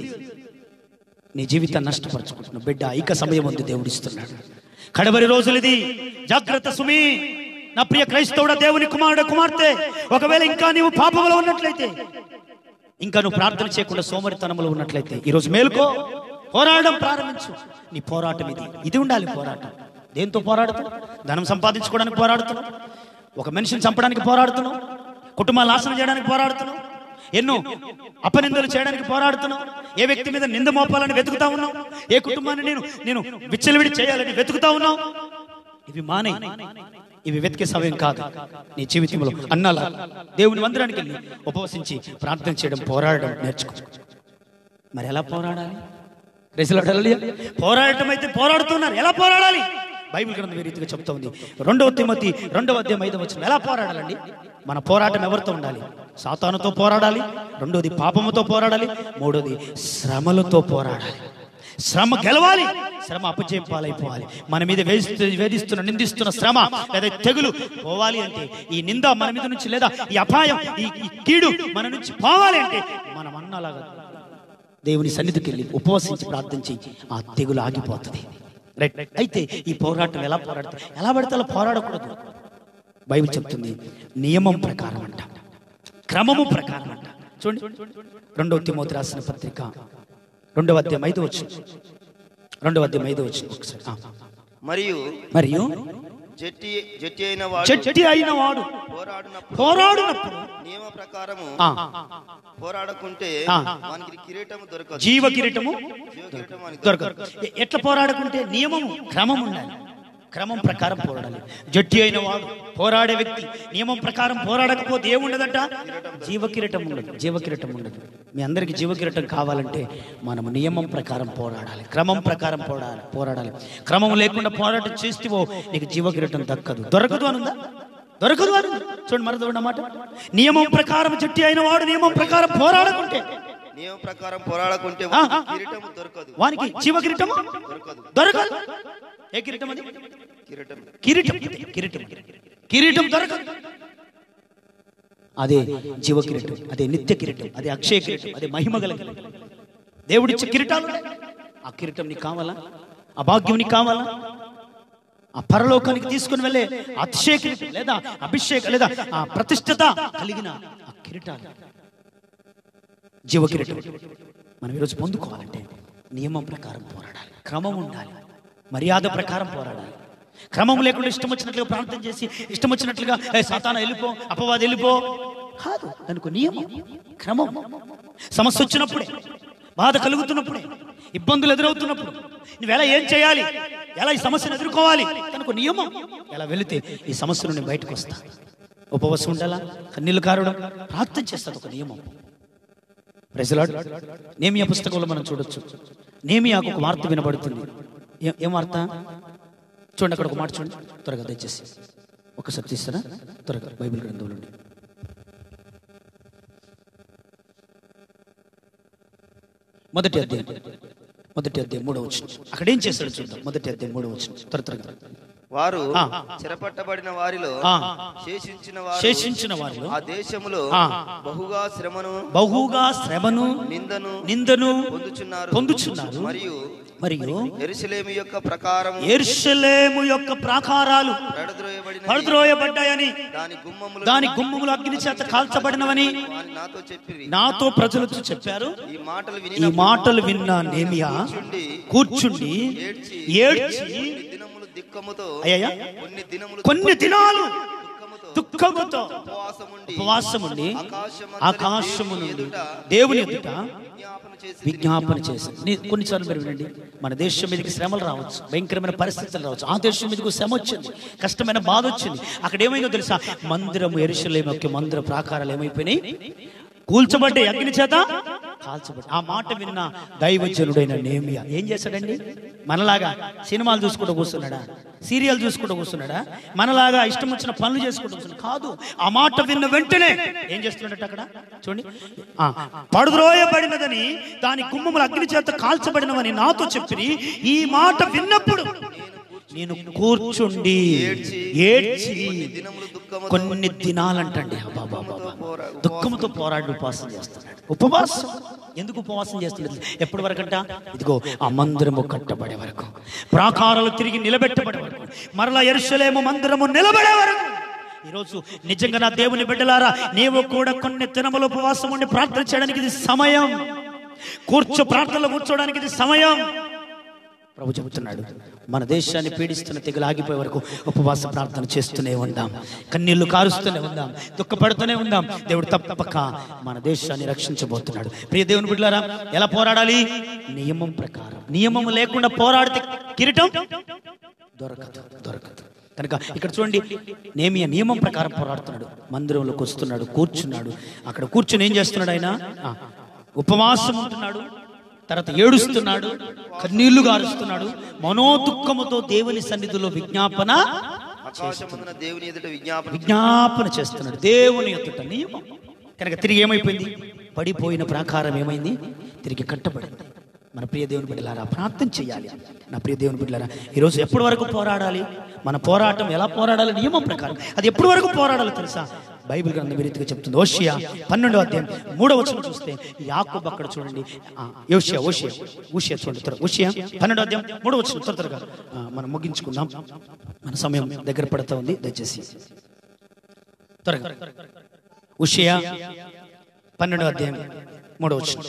Speaker 1: నీ జీవితాన్ని నష్టపరుచుకుంటున్న బిడ్డ ఇక సమయం ఉంది దేవుడిస్తున్నాడు కడవరి రోజులు ఇది జాగ్రత్త సుమి నా ప్రియ క్రైస్తవుడ దేవుని కుమారుడు కుమార్తె ఒకవేళ ఇంకా నీవు పాపంలో ఉన్నట్లయితే ఇంకా నువ్వు ప్రార్థన చేయకుండా సోమరితనంలో ఉన్నట్లయితే ఈరోజు మేలుకో పోరాడడం ప్రారంభించు నీ పోరాటం ఇది ఇది ఉండాలి పోరాటం దేంతో పోరాడుతున్నావు ధనం సంపాదించుకోవడానికి పోరాడుతున్నావు ఒక మనిషిని చంపడానికి పోరాడుతున్నావు కుటుంబాలు నాశనం చేయడానికి పోరాడుతున్నావు ఎన్నో అపనిందలు చేయడానికి పోరాడుతున్నావు ఏ వ్యక్తి మీద నింద మోపాలని వెతుకుతా ఉన్నావు ఏ కుటుంబాన్ని నేను నేను విచ్చలవిడి చేయాలని వెతుకుతా ఉన్నావు ఇవి మానే ఇవి వెతికే సమయం కాదు నీ జీవితంలో అన్నాలా దేవుని మందిరానికి వెళ్ళి ఉపవసించి ప్రార్థన చేయడం పోరాడడం నేర్చుకో మరి ఎలా పోరాడాలి రేసులాడాలి పోరాడటం అయితే పోరాడుతున్నారు ఎలా పోరాడాలి బైబిల్ గ్రంథం ఈ రీతిగా చెప్తా ఉంది రెండవ తిమతి రెండవ అధ్యాయం ఐదవ వచ్చిన ఎలా పోరాడాలండి మన పోరాటం ఎవరితో ఉండాలి సాతానుతో పోరాడాలి రెండోది పాపముతో పోరాడాలి మూడోది శ్రమలతో పోరాడాలి శ్రమ గెలవాలి శ్రమ అపజయం పాలైపోవాలి మన మీద వేధిస్తు వేధిస్తున్న నిందిస్తున్న శ్రమ లేదా తెగులు పోవాలి అంటే ఈ నింద మన మీద నుంచి లేదా ఈ అపాయం ఈ ఈ కీడు మన నుంచి పోవాలి అంటే మనం అన్నలాగా దేవుని సన్నిధికి వెళ్ళి ఉపవసించి ప్రార్థించి ఆ తెగులు ఆగిపోతుంది రైట్ అయితే ఈ పోరాటం ఎలా పోరాడుతుంది ఎలా పడితే అలా పోరాడకూడదు బైబిల్ చెప్తుంది నియమం ప్రకారం అంట క్రమము ప్రకారం అంట చూడండి రెండవ తిమోతి రాసిన పత్రిక రెండవ అధ్యాయం ఐదు వచ్చు రెండవ అధ్యాయం ఐదు వచ్చు ఒకసారి ఆ.
Speaker 2: మరియు
Speaker 1: మరియు
Speaker 2: జట్టి జట్టి అయిన వాడు
Speaker 1: చెట్టి అయిన వాడు
Speaker 2: పోరాడినప్పుడు
Speaker 1: పోరాడినప్పుడు
Speaker 2: నియమ ప్రకారము
Speaker 1: ఆ,
Speaker 2: పోరాడకుంటే
Speaker 1: ఆ.
Speaker 2: వానికి కిరీటము దొరకదు
Speaker 1: జీవ కిరీటము
Speaker 2: జీవ కిరీటం వానికి
Speaker 1: దొరకదు ఎ- ఎట్లా పోరాడుకుంటే నియమము క్రమం ఉండాలి క్రమం ప్రకారం పోరాడాలి జట్టి అయిన వాడు పోరాడే వ్యక్తి నియమం ప్రకారం పోరాడకపోతే ఏముండదట జీవ కిరీటం ఉండదు జీవ కిరీటం ఉండదు మీ అందరికి జీవ కిరీటం కావాలంటే మనము నియమం ప్రకారం పోరాడాలి క్రమం ప్రకారం పోరాడాలి పోరాడాలి క్రమం లేకుండా పోరాటం చేస్తేవో నీకు జీవ కిరీటం దక్కదు దొరకదు అనుందా దొరకదు అని చూడండి మరొక మాట నియమం ప్రకారం జట్టి అయిన వాడు నియమం ప్రకారం పోరాడకుంటే
Speaker 2: నియమ ప్రకారం పోరాడకుంటే
Speaker 1: ఆ,
Speaker 2: వానికి
Speaker 1: ఆ.
Speaker 2: కిరీటము దొరకదు
Speaker 1: వానికి జీవ కిరీటము
Speaker 2: దొరకదు
Speaker 1: దొరకదు ఏ కిరీటం అది
Speaker 2: కిరీటం
Speaker 1: కిరీటం కిరీటం కిరీటం దొరకదు అదే జీవ కిరీటం అదే నిత్య కిరీటం అదే అక్షయ కిరీటం అదే మహిమ గల కిరీటం దేవుడిచ్చే కిరీటాలు ఉన్నాయి. ఆ కిరీటం నీకు కావాలా ఆ భాగ్యం నీకు కావాలా ఆ పరలోకానికి తీసుకుని వెళ్ళే అతిశయ కిరీటం లేదా అభిషేక లేదా ఆ ప్రతిష్టత కలిగిన ఆ కిరీటాలు జీవ కిరీటం మనం ఈరోజు పొందుకోవాలంటే నియమం ప్రకారం పోరాడాలి క్రమం ఉండాలి మర్యాద ప్రకారం పోరాడాలి క్రమం లేకుండా ఇష్టం వచ్చినట్లుగా ప్రార్థన చేసి ఇష్టం వచ్చినట్లుగా "ఏ సాతాన వెళ్ళిపో అపవాది వెళ్ళిపో కాదు దానికి నియమం క్రమం సమస్య వచ్చినప్పుడే బాధ కలుగుతున్నప్పుడే ఇబ్బందులు ఎదురవుతున్నప్పుడు నువ్వు ఎలా ఏం చేయాలి ఎలా ఈ సమస్యను ఎదుర్కోవాలి తనకు నియమం ఎలా వెళితే ఈ సమస్య నుండి బయటకు వస్తా ఉపవాసం ఉండాలా కన్నీళ్ళు కారడం ప్రార్థన చేస్తుంది ఒక నియమం ప్రజలాడు నేమియా పుస్తకంలో మనం చూడొచ్చు నేమియాకు ఒక వార్త వినబడుతుంది ఏ- ఏం వార్త చూడండి అక్కడ ఒక మాట చూడండి త్వరగా దయచేసి ఒకసారి తీస్తారా త్వరగా బైబిల్ గ్రంథంలో నుండి మొదటి అధ్యాయం మొదటి అధ్యాయం మూడో వచ్చిన అక్కడ ఏం చేస్తాడు చూద్దాం మొదటి అధ్యాయం మూడో వచ్చిన త్వర త్వరగా
Speaker 2: వారు
Speaker 1: ఆ.
Speaker 2: చెరపట్టబడిన వారిలో
Speaker 1: ఆ.
Speaker 2: శేషించిన వారు
Speaker 1: శేషించిన వారిలో
Speaker 2: ఆ దేశములో
Speaker 1: ఆ.
Speaker 2: బహుగా శ్రమను
Speaker 1: బహుగా శ్రమను
Speaker 2: నిందను
Speaker 1: నిందను
Speaker 2: పొందుచున్నారు
Speaker 1: పొందుచున్నారు
Speaker 2: మరియు
Speaker 1: మరియు
Speaker 2: ఎరుసలేము యొక్క ప్రకారం
Speaker 1: ఎర్షలేము యొక్క ప్రాకారాలు
Speaker 2: పడద్రోయబడిన
Speaker 1: పడద్రోయబడ్డాయని
Speaker 2: దాని గుమ్మములు
Speaker 1: దాని గుమ్మములు అగ్ని చేత కాల్చబడినవని
Speaker 2: వాని నాతో చెప్పిరి
Speaker 1: నాతో ప్రజలతో చెప్పారు
Speaker 2: ఈ మాటలు
Speaker 1: ఈ
Speaker 2: విని
Speaker 1: మాటలు విన్న నేమియా
Speaker 2: కూర్చుండి
Speaker 1: కూర్చుండి
Speaker 2: ఏడ్చి
Speaker 1: ఏడ్చి
Speaker 2: కొన్ని దినములు దిక్కముతో
Speaker 1: అయ్యా
Speaker 2: కొన్ని దినములు
Speaker 1: కొన్ని దినాలు
Speaker 2: దుఃఖముతో
Speaker 1: దుఃఖముతో
Speaker 2: ఉపవాసముండి
Speaker 1: ఉపవాసముండి
Speaker 2: ఆకాశమంతటి
Speaker 1: ఆకాశము
Speaker 2: దేవుని
Speaker 1: నుండి
Speaker 2: ఎదుట
Speaker 1: దేవుని ఎదుట
Speaker 2: విజ్ఞాపన చేసి
Speaker 1: విజ్ఞాపన చేసి నీ- కొన్నిసార్లు మీరు వినండి మన దేశం మీదకి శ్రమలు రావచ్చు భయంకరమైన పరిస్థితులు రావచ్చు ఆ దేశం మీదకి శ్రమ వచ్చింది కష్టమైన బాధ వచ్చింది అక్కడ ఏమైందో తెలుసా మందిరం ఎరుసలేం యొక్క మందిర ప్రాకారాలు ఏమైపోయినాయి కూల్చబడ్డాయి అగ్ని చేత కాల్చబడ్డాయి ఆ మాట విన్న దైవజనుడైన నేమియా ఏం చేశాడండి మనలాగా సినిమాలు చూసుకుంటూ కూర్చున్నాడా సీరియల్ చూసుకుంటూ కూర్చున్నాడా మనలాగా ఇష్టం వచ్చిన పనులు చేసుకుంటూ కూర్చున్నాడు కాదు ఆ మాట విన్న వెంటనే ఏం చేస్తున్నాడట అక్కడ చూడండి ఆ, పడుద్రోయబడినదని దాని గుమ్మములు అగ్ని చేత కాల్చబడినవని నాతో చెప్పి ఈ మాట విన్నప్పుడు నేను కూర్చుండి ఏడ్చి
Speaker 2: దినములు దుఃఖము
Speaker 1: కొన్ని దినాలంటండి అబ్బాబాబా. దుఃఖంతో పోరాడి ఉపవాసం చేస్తున్నాడు ఉపవాసం ఎందుకు ఉపవాసం చేస్తున్నాడు ఎప్పటి వరకంట ఇదిగో ఆ మందిరము కట్టబడే వరకు ప్రాకారాలు తిరిగి నిలబెట్టబడే వరకు మరలా ఎరుసలేము మందిరము నిలబడే వరకు ఈరోజు నిజంగా నా దేవుని బిడ్డలారా నీవు కూడా కొన్ని దినములు ఉపవాసం ఉండి ప్రార్థన చేయడానికి ఇది సమయం కూర్చో ప్రార్థనలో కూర్చోడానికి ఇది సమయం ప్రభు చెబుతున్నాడు మన దేశాన్ని పీడిస్తున్న తెగులు ఆగిపోయే వరకు ఉపవాస ప్రార్థన చేస్తూనే ఉందాం కన్నీళ్లు కారుస్తూనే ఉందాం దుఃఖపడుతూనే ఉందాం దేవుడు తప్పక మన దేశాన్ని రక్షించబోతున్నాడు ప్రియ దేవుని బిడ్డలారా ఎలా పోరాడాలి నియమం ప్రకారం నియమం లేకుండా పోరాడితే కిరీటం దొరకదు దొరకదు కనుక ఇక్కడ చూడండి నేమియ నియమం ప్రకారం పోరాడుతున్నాడు మందిరంలోకి వస్తున్నాడు కూర్చున్నాడు అక్కడ కూర్చుని ఏం చేస్తున్నాడు ఆయన ఆ, ఉపవాసం ఉంటున్నాడు తర్వాత ఏడుస్తున్నాడు కన్నీళ్లు గారుస్తున్నాడు మనోదుఖముతో దేవుని సన్నిధిలో విజ్ఞాపన
Speaker 2: ఆకాశమందున దేవుని ఎదుట విజ్ఞాపన
Speaker 1: విజ్ఞాపన చేస్తున్నాడు దేవుని ఎదుట నియమం కనుక తిరిగి ఏమైపోయింది పడిపోయిన ప్రాకారం ఏమైంది తిరిగి కట్టబడింది మన ప్రియ దేవుని బిడ్డలారా ప్రార్థన చేయాలి నా ప్రియ దేవుని బిడ్డలారా ఈరోజు ఎప్పటి వరకు పోరాడాలి మన పోరాటం ఎలా పోరాడాలి నియమం ప్రకారం అది ఎప్పటి వరకు పోరాడాలో తెలుసా బైబిల్ గ్రంథం ఈ రీతిగా చెప్తుంది ఓషియా పన్నెండో అధ్యాయం మూడో వచనం చూస్తే యాకోబు అక్కడ చూడండి ఆ, యోషియా ఓషియా ఊషియా చూడండి త్వర ఓషియా పన్నెండో అధ్యాయం మూడో వచనం త్వర త్వరగా ఆ, మనం ముగించుకుందాం మన సమయం దగ్గర పడుతూ ఉంది దయచేసి త్వరగా ఉషియా పన్నెండో అధ్యాయం మూడో వచ్చిన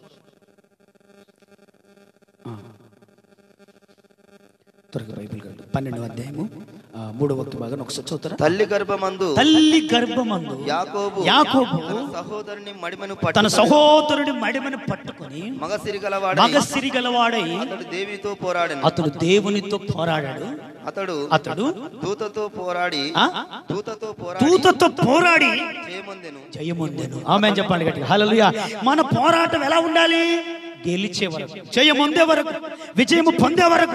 Speaker 1: త్వరగా బైబిల్ గ్రంథం పన్నెండో అధ్యాయము ఆ, మూడో వక్త భాగం ఒకసారి చదువుతారా
Speaker 2: తల్లి గర్భమందు
Speaker 1: తల్లి గర్భమందు
Speaker 2: యాకోబు
Speaker 1: యాకోబు
Speaker 2: తన సహోదరుని మడిమను
Speaker 1: తన
Speaker 2: పట్టు
Speaker 1: సహోదరుడి మడిమని పట్టుకొని
Speaker 2: మగసిరి గలవాడై
Speaker 1: మగసిరి గలవాడై
Speaker 2: అతడు దేవితో పోరాడను
Speaker 1: అతడు దేవునితో పోరాడాడు
Speaker 2: అతడు
Speaker 1: అతడు
Speaker 2: దూతతో పోరాడి
Speaker 1: ఆ?
Speaker 2: దూతతో పోరాడి
Speaker 1: దూతతో పోరాడి
Speaker 2: చేయమందెను
Speaker 1: జయముందెను ఆమె చెప్పండి గట్టిగా హల్లెలూయా మన పోరాటం ఎలా ఉండాలి గెలిచే వరకు జయముందే వరకు విజయము పొందే వరకు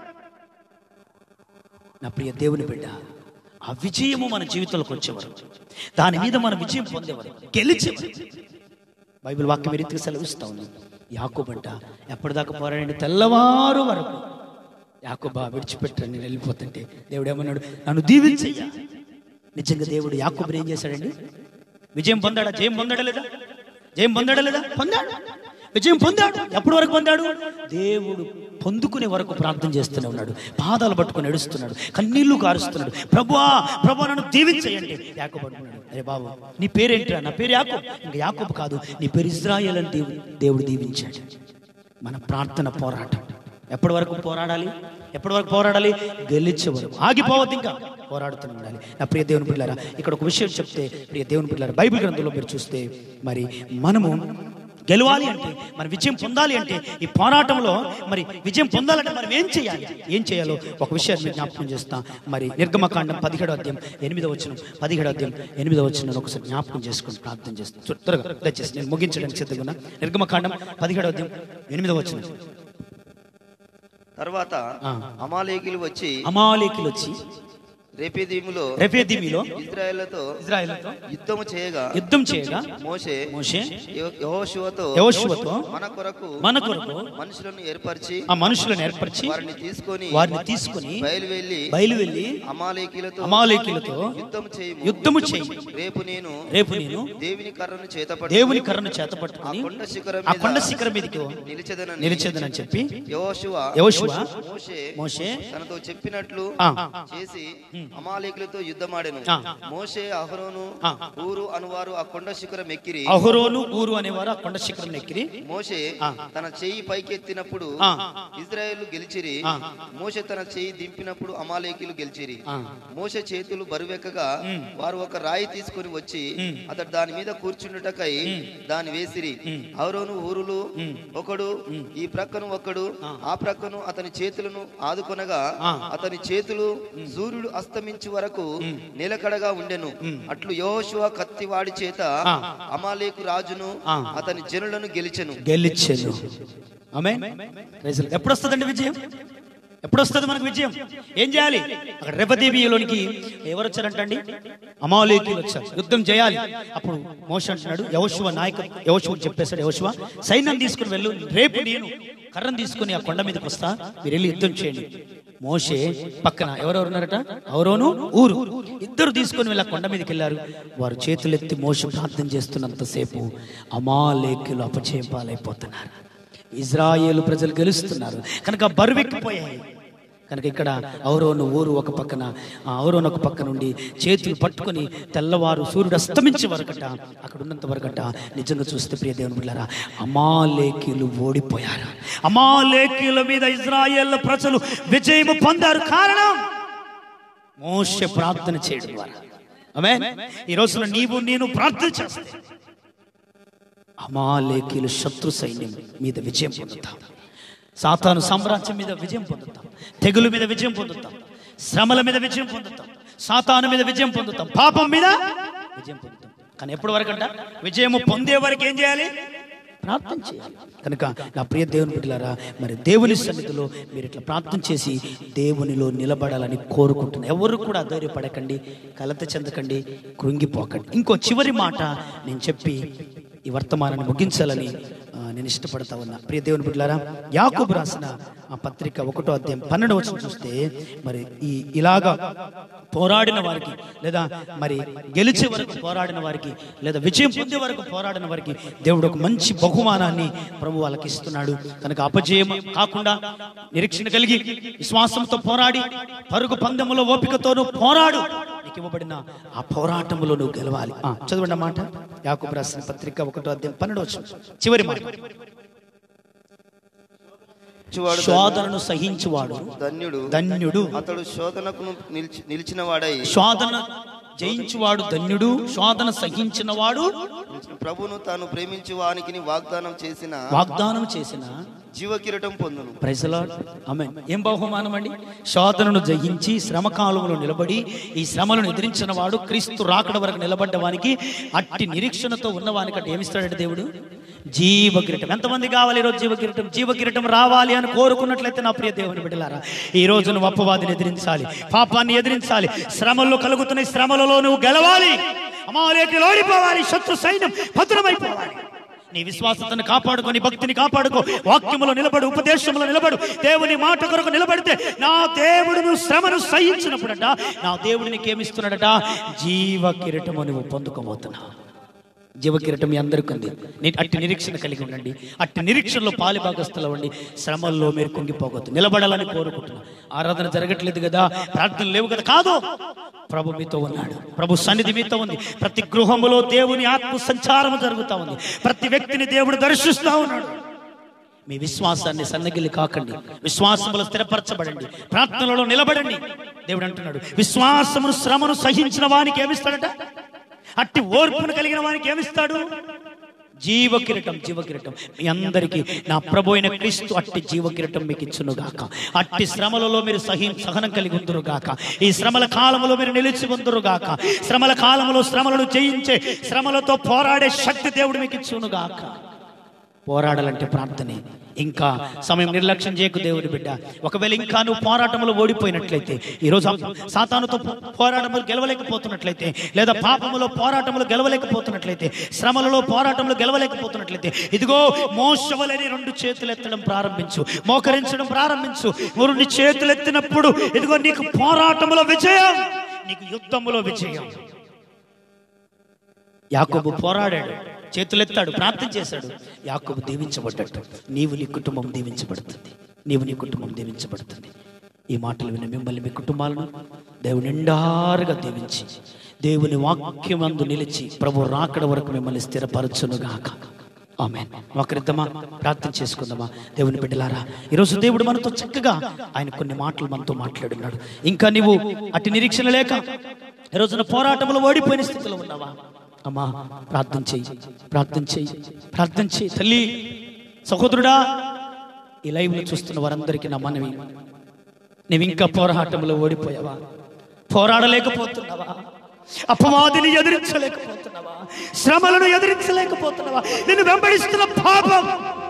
Speaker 1: నా ప్రియ దేవుని బిడ్డ ఆ విజయము మన జీవితంలోకి వచ్చే వరకు దాని మీద మన విజయం పొందే వరకు గెలిచే వరకు బైబిల్ వాక్యం ఈ రీతిగా సెలవిస్తా ఉంది యాకోబంట ఎప్పటిదాకా పోరాడండి తెల్లవారు వరకు యాకోబా విడిచిపెట్టండి నేను వెళ్ళిపోతుంటే దేవుడు ఏమన్నాడు నన్ను దీవించయ్యా నిజంగా దేవుడు యాకోబుని ఏం చేశాడండి విజయం పొందాడా జయం పొందాడా లేదా జయం పొందాడా లేదా పొందాడు విజయం పొందాడు ఎప్పటి వరకు పొందాడు దేవుడు పొందుకునే వరకు ప్రార్థన చేస్తూనే ఉన్నాడు పాదాలు పట్టుకొని నడుస్తున్నాడు కన్నీళ్లు కారుస్తున్నాడు ప్రభువా ప్రభు నన్ను దీవించేయండి యాకోబు అంటున్నాడు అరే బాబు నీ పేరేంట్రా నా పేరు యాకోబు ఇంకా యాకోబు కాదు నీ పేరు ఇజ్రాయేల్ అని దేవుడు దేవుడు దీవించాడు మన ప్రార్థన పోరాటం ఎప్పటి వరకు పోరాడాలి ఎప్పటి వరకు పోరాడాలి గెలిచే వరకు ఆగిపోవద్దు ఇంకా పోరాడుతూనే ఉండాలి నా ప్రియ దేవుని పిల్లారా ఇక్కడ ఒక విషయం చెప్తే ప్రియ దేవుని పిల్లారా బైబిల్ గ్రంథంలో మీరు చూస్తే మరి మనము గెలవాలి అంటే మన విజయం పొందాలి అంటే ఈ పోరాటంలో మరి విజయం పొందాలంటే మనం ఏం చేయాలి ఏం చేయాలో ఒక విషయాన్ని మీకు జ్ఞాపకం చేస్తా మరి నిర్గమకాండం పదిహేడో అధ్యాయం ఎనిమిదో వచ్చిన పదిహేడో అధ్యాయం ఎనిమిదో వచ్చిన ఒకసారి జ్ఞాపకం చేసుకొని ప్రార్థన చేస్తాను చూ- త్వరగా దయచేసి నేను ముగించడానికి సిద్ధంగా ఉన్నా నిర్గమకాండం పదిహేడో అధ్యాయం ఎనిమిదో వచ్చిన
Speaker 2: తర్వాత
Speaker 1: ఆ.
Speaker 2: అమాలేకులు వచ్చి
Speaker 1: అమాలేకులు వచ్చి
Speaker 2: రేపేదీములో
Speaker 1: రెఫేదీమిలో
Speaker 2: ఇజ్రాయేళ్లతో
Speaker 1: ఇజ్రాయెల్తో
Speaker 2: యుద్ధము చేయగా
Speaker 1: యుద్ధం చేయగా
Speaker 2: మోషే
Speaker 1: మోషే
Speaker 2: యెహోషువతో
Speaker 1: యెహోషువతో
Speaker 2: మన కొరకు
Speaker 1: మన కొరకు
Speaker 2: మనుషులను ఏర్పరిచి
Speaker 1: ఆ మనుషులను ఏర్పరిచి
Speaker 2: వారిని తీసుకొని
Speaker 1: వారిని తీసుకొని
Speaker 2: బయలు వెళ్ళి
Speaker 1: బయలు వెళ్ళి
Speaker 2: అమాలేకీలతో
Speaker 1: అమాలేకులతో
Speaker 2: యుద్ధం చేయము
Speaker 1: యుద్ధము చేయి
Speaker 2: రేపు నేను
Speaker 1: రేపు నేను
Speaker 2: దేవుని కర్రను చేతపట్టి
Speaker 1: దేవుని కర్రను
Speaker 2: ఆ
Speaker 1: చేతపట్టుకుని
Speaker 2: కొండ శిఖరం
Speaker 1: ఆ కొండ
Speaker 2: మీద
Speaker 1: శిఖరం మీదకి
Speaker 2: నిలిచెదనని
Speaker 1: నిలిచేదనని చెప్పి
Speaker 2: యెహోషువ
Speaker 1: యెహోషువ
Speaker 2: మోషే
Speaker 1: మోషే
Speaker 2: తనతో చెప్పినట్లు
Speaker 1: ఆ.
Speaker 2: చేసి అమాలేకులతో యుద్ధమాడెను
Speaker 1: ఆ.
Speaker 2: మోషే అహరోను
Speaker 1: ఆ.
Speaker 2: ఊరు అనువారు ఆ కొండ శిఖరం ఎక్కిరి
Speaker 1: అహురోను ఊరు అనేవారు ఆ కొండ శిఖరం ఎక్కిరి
Speaker 2: మోషే
Speaker 1: ఆ.
Speaker 2: తన చెయ్యి పైకెత్తినప్పుడు
Speaker 1: ఆ.
Speaker 2: ఇజ్రాయేల్ గెలిచిరి
Speaker 1: ఆ.
Speaker 2: మోషే తన చెయ్యి దింపినప్పుడు అమాలేకీలు గెలిచిరి
Speaker 1: ఆ.
Speaker 2: మోషే చేతులు బరువెక్కగా వారు ఒక రాయి తీసుకొని వచ్చి అతడు దాని మీద కూర్చుండుటకై దాన్ని వేసిరి అహరోను ఊరులు ఒకడు ఈ ప్రక్కను ఒకడు ఆ ప్రక్కను అతని చేతులను ఆదుకొనగా
Speaker 1: ఆ.
Speaker 2: అతని చేతులు సూర్యుడు అస్తమించు వరకు నిలకడగా ఉండెను అట్లు యెహోషువ కత్తివాడి చేత
Speaker 1: ఆ.
Speaker 2: అమాలేకు రాజును
Speaker 1: ఆ.
Speaker 2: అతని జనులను గెలిచెను
Speaker 1: గెలిచెను ఆమె ఎప్పుడు వస్తుందండి విజయం ఎప్పుడు వస్తుంది మనకు విజయం ఏం చేయాలి అక్కడ రెపదేవిలోనికి ఎవరు వచ్చారంటండి అమాలేకీలు వచ్చారు యుద్ధం చేయాలి అప్పుడు మోష అంటున్నాడు యవశువ నాయక యవశువ చెప్పేశాడు యవశువ సైన్యం తీసుకుని వెళ్ళు రేపు నేను కర్రను తీసుకుని ఆ కొండ మీదకి వస్తా మీరు వెళ్ళి యుద్ధం చేయండి మోషే పక్కన ఎవరెవరు ఉన్నారట ఎవరోను ఊరు ఇద్దరు తీసుకొని వెళ్ళి ఆ కొండ మీదకి వెళ్ళారు వారు చేతులెత్తి మోష ప్రార్థన చేస్తున్నంతసేపు అమాలేకులు అపజయం పాలైపోతున్నారు ఇజ్రాయేలు ప్రజలు గెలుస్తున్నారు కనుక బరువెక్కిపోయాయి కనుక ఇక్కడ ఔరోను ఊరు ఒక పక్కన ఆ ఔరోను ఒక పక్క నుండి చేతులు పట్టుకొని తెల్లవారు సూర్యుడు అస్తమించే వరకట అక్కడ ఉన్నంత వరకట నిజంగా చూస్తే ప్రియ దేవుని బిళ్ళారా అమాలేకీలు ఓడిపోయారు అమాలేకీల మీద ఇజ్రాయేల్ ప్రజలు విజయం పొందారు కారణం మోషే ప్రార్థన చేయడం ద్వారా ఆమె ఈ రోజున నీవు నేను ప్రార్థన చేస్తే అమాలేకీలు శత్రు సైన్యం మీద విజయం పొందుతాం సాతాను సామ్రాజ్యం మీద విజయం పొందుతాం తెగులు మీద విజయం పొందుతాం శ్రమల మీద విజయం పొందుతాం సాతాను మీద విజయం పొందుతాం పాపం మీద విజయం పొందుతాం కానీ ఎప్పటి వరకు అంట విజయము పొందే వరకు ఏం చేయాలి ప్రార్థన చేయాలి కనుక నా ప్రియ దేవుని బిడ్డలారా మరి దేవుని సన్నిధిలో మీరు ఇట్లా ప్రార్థన చేసి దేవునిలో నిలబడాలని కోరుకుంటున్నాను ఎవరు కూడా ధైర్యపడకండి కలత చెందకండి కృంగిపోకండి ఇంకో చివరి మాట నేను చెప్పి ఈ వర్తమానాన్ని ముగించాలని ఆ, నేను ఇష్టపడతా ఉన్నా ప్రియ దేవుని బిడ్డలారా యాకూబు రాసిన ఆ పత్రిక ఒకటో అధ్యాయం పన్నెండు వచ్చిన చూస్తే మరి ఈ ఇలాగా పోరాడిన వారికి లేదా మరి గెలిచే వరకు పోరాడిన వారికి లేదా విజయం పొందే వరకు పోరాడిన వారికి దేవుడు ఒక మంచి బహుమానాన్ని ప్రభు వాళ్ళకి ఇస్తున్నాడు కనుక అపజయం కాకుండా నిరీక్షణ కలిగి విశ్వాసంతో పోరాడి పరుగు పందెములో ఓపికతోనూ పోరాడు నీకు ఇవ్వబడిన ఆ పోరాటంలో నువ్వు గెలవాలి ఆ, చదవండి ఆ మాట యాకూబు రాసిన పత్రిక ఒకటో అధ్యాయం పన్నెండు వచ్చిన చివరి మాట
Speaker 2: చూవాడు
Speaker 1: శోధనను సహించువాడు
Speaker 2: ధన్యుడు
Speaker 1: ధన్యుడు
Speaker 2: అతడు శోధనకు నిలిచి నిలిచిన వాడై
Speaker 1: శోధన జయించువాడు ధన్యుడు శోధన సహించిన వాడు
Speaker 2: ప్రభును తాను ప్రేమించు వానికి వాగ్దానం చేసిన
Speaker 1: వాగ్దానం చేసిన
Speaker 2: జీవ కిరీటం పొందును
Speaker 1: ప్రైజలాడ్ ఆమె ఏం బహుమానం అండి శోధనను జయించి శ్రమ కాలంలో నిలబడి ఈ శ్రమలను ఎదిరించిన వాడు క్రీస్తు రాకడ వరకు నిలబడ్డ వానికి అట్టి నిరీక్షణతో ఉన్నవానికి అటు ఏమిస్తాడంటే దేవుడు జీవ కిరీటం ఎంతమంది కావాలి ఈరోజు జీవ కిరీటం జీవ కిరీటం రావాలి అని కోరుకున్నట్లయితే నా ప్రియ దేవుని బిడ్డలారా ఈ రోజు నువ్వు అపవాదిని ఎదిరించాలి పాపాన్ని ఎదిరించాలి శ్రమల్లో కలుగుతున్న ఈ శ్రమలలో నువ్వు గెలవాలి అమాలేకులు ఓడిపోవాలి శత్రు సైన్యం భద్రమైపోవాలి నీ విశ్వాసతను కాపాడుకో నీ భక్తిని కాపాడుకో వాక్యములో నిలబడు ఉపదేశంలో నిలబడు దేవుని మాట కొరకు నిలబడితే నా దేవుడు నువ్వు శ్రమను సహించినప్పుడట నా దేవుడు నీకేమిస్తున్నాడట జీవ కిరీటము నువ్వు పొందుకోబోతున్నావు జీవ కిరీటం మీ అందరికీ ఉంది ని- అట్టి నిరీక్షణ కలిగి ఉండండి అట్టి నిరీక్షణలో పాలి భాగస్థులు ఉండి శ్రమల్లో మీరు కుంగిపోవద్దు నిలబడాలని కోరుకుంటున్నా ఆరాధన జరగట్లేదు కదా ప్రార్థన లేవు కదా కాదు ప్రభు మీతో ఉన్నాడు ప్రభు సన్నిధి మీతో ఉంది ప్రతి గృహములో దేవుని ఆత్మ సంచారం జరుగుతా ఉంది ప్రతి వ్యక్తిని దేవుడు దర్శిస్తా ఉన్నాడు మీ విశ్వాసాన్ని సన్నగిల్లి కాకండి విశ్వాసములో స్థిరపరచబడండి ప్రార్థనలో నిలబడండి దేవుడు అంటున్నాడు విశ్వాసమును శ్రమను సహించిన వానికి ఏమిస్తాడట అట్టి ఓర్పును కలిగిన వానికి ఏమిస్తాడు జీవ కిరీటం జీవ కిరీటం మీ అందరికీ నా ప్రభు అయిన క్రీస్తు అట్టి జీవ కిరీటం మీకు ఇచ్చును గాక అట్టి శ్రమలలో మీరు సహి సహనం కలిగి ఉందరు గాక ఈ శ్రమల కాలంలో మీరు నిలిచి ఉందరు గాక శ్రమల కాలంలో శ్రమలను జయించే శ్రమలతో పోరాడే శక్తి దేవుడు మీకు ఇచ్చును గాక పోరాడాలంటే ప్రార్థనే ఇంకా సమయం నిర్లక్ష్యం చేయకు దేవుని బిడ్డ ఒకవేళ ఇంకా నువ్వు పోరాటంలో ఓడిపోయినట్లయితే ఈరోజు ఆ సాతానుతో పో- పోరాటములు గెలవలేకపోతున్నట్లయితే లేదా పాపములో పోరాటములు గెలవలేకపోతున్నట్లయితే శ్రమలలో పోరాటములు గెలవలేకపోతున్నట్లయితే ఇదిగో మోసవలని రెండు చేతులు ఎత్తడం ప్రారంభించు మోకరించడం ప్రారంభించు మూడు నీ చేతులు ఎత్తినప్పుడు ఇదిగో నీకు పోరాటములో విజయం నీకు యుద్ధములో విజయం యాకోబు పోరాడాడు చేతులెత్తాడు ప్రార్థన చేశాడు యాకోబు దీవించబడ్డట్టు నీవు నీ కుటుంబం దీవించబడుతుంది నీవు నీ కుటుంబం దీవించబడుతుంది ఈ మాటలు విన్న మిమ్మల్ని మీ కుటుంబాలను దేవుని నిండారుగా దీవించి దేవుని వాక్యమందు నిలిచి ప్రభు రాకడ వరకు మిమ్మల్ని స్థిరపరచునుగాక ఆమె ఒకరిద్దమా ప్రార్థన చేసుకుందామా దేవుని బిడ్డలారా ఈరోజు దేవుడు మనతో చక్కగా ఆయన కొన్ని మాటలు మనతో మాట్లాడున్నాడు ఇంకా నీవు అట్టి నిరీక్షణ లేక ఈ రోజున పోరాటంలో ఓడిపోయిన స్థితిలో ఉన్నావా అమ్మా ప్రార్థన చెయ్యి ప్రార్థన చెయ్యి ప్రార్థన చెయ్యి తల్లి సహోదరుడా ఈ లైవ్ లో చూస్తున్న వారందరికీ నా మనవి నీవు ఇంకా పోరాటంలో ఓడిపోయావా పోరాడలేకపోతున్నావా అపవాదిని ఎదిరించలేకపోతున్నావా శ్రమలను ఎదిరించలేకపోతున్నావా నిన్ను వెంబడిస్తున్న పాపం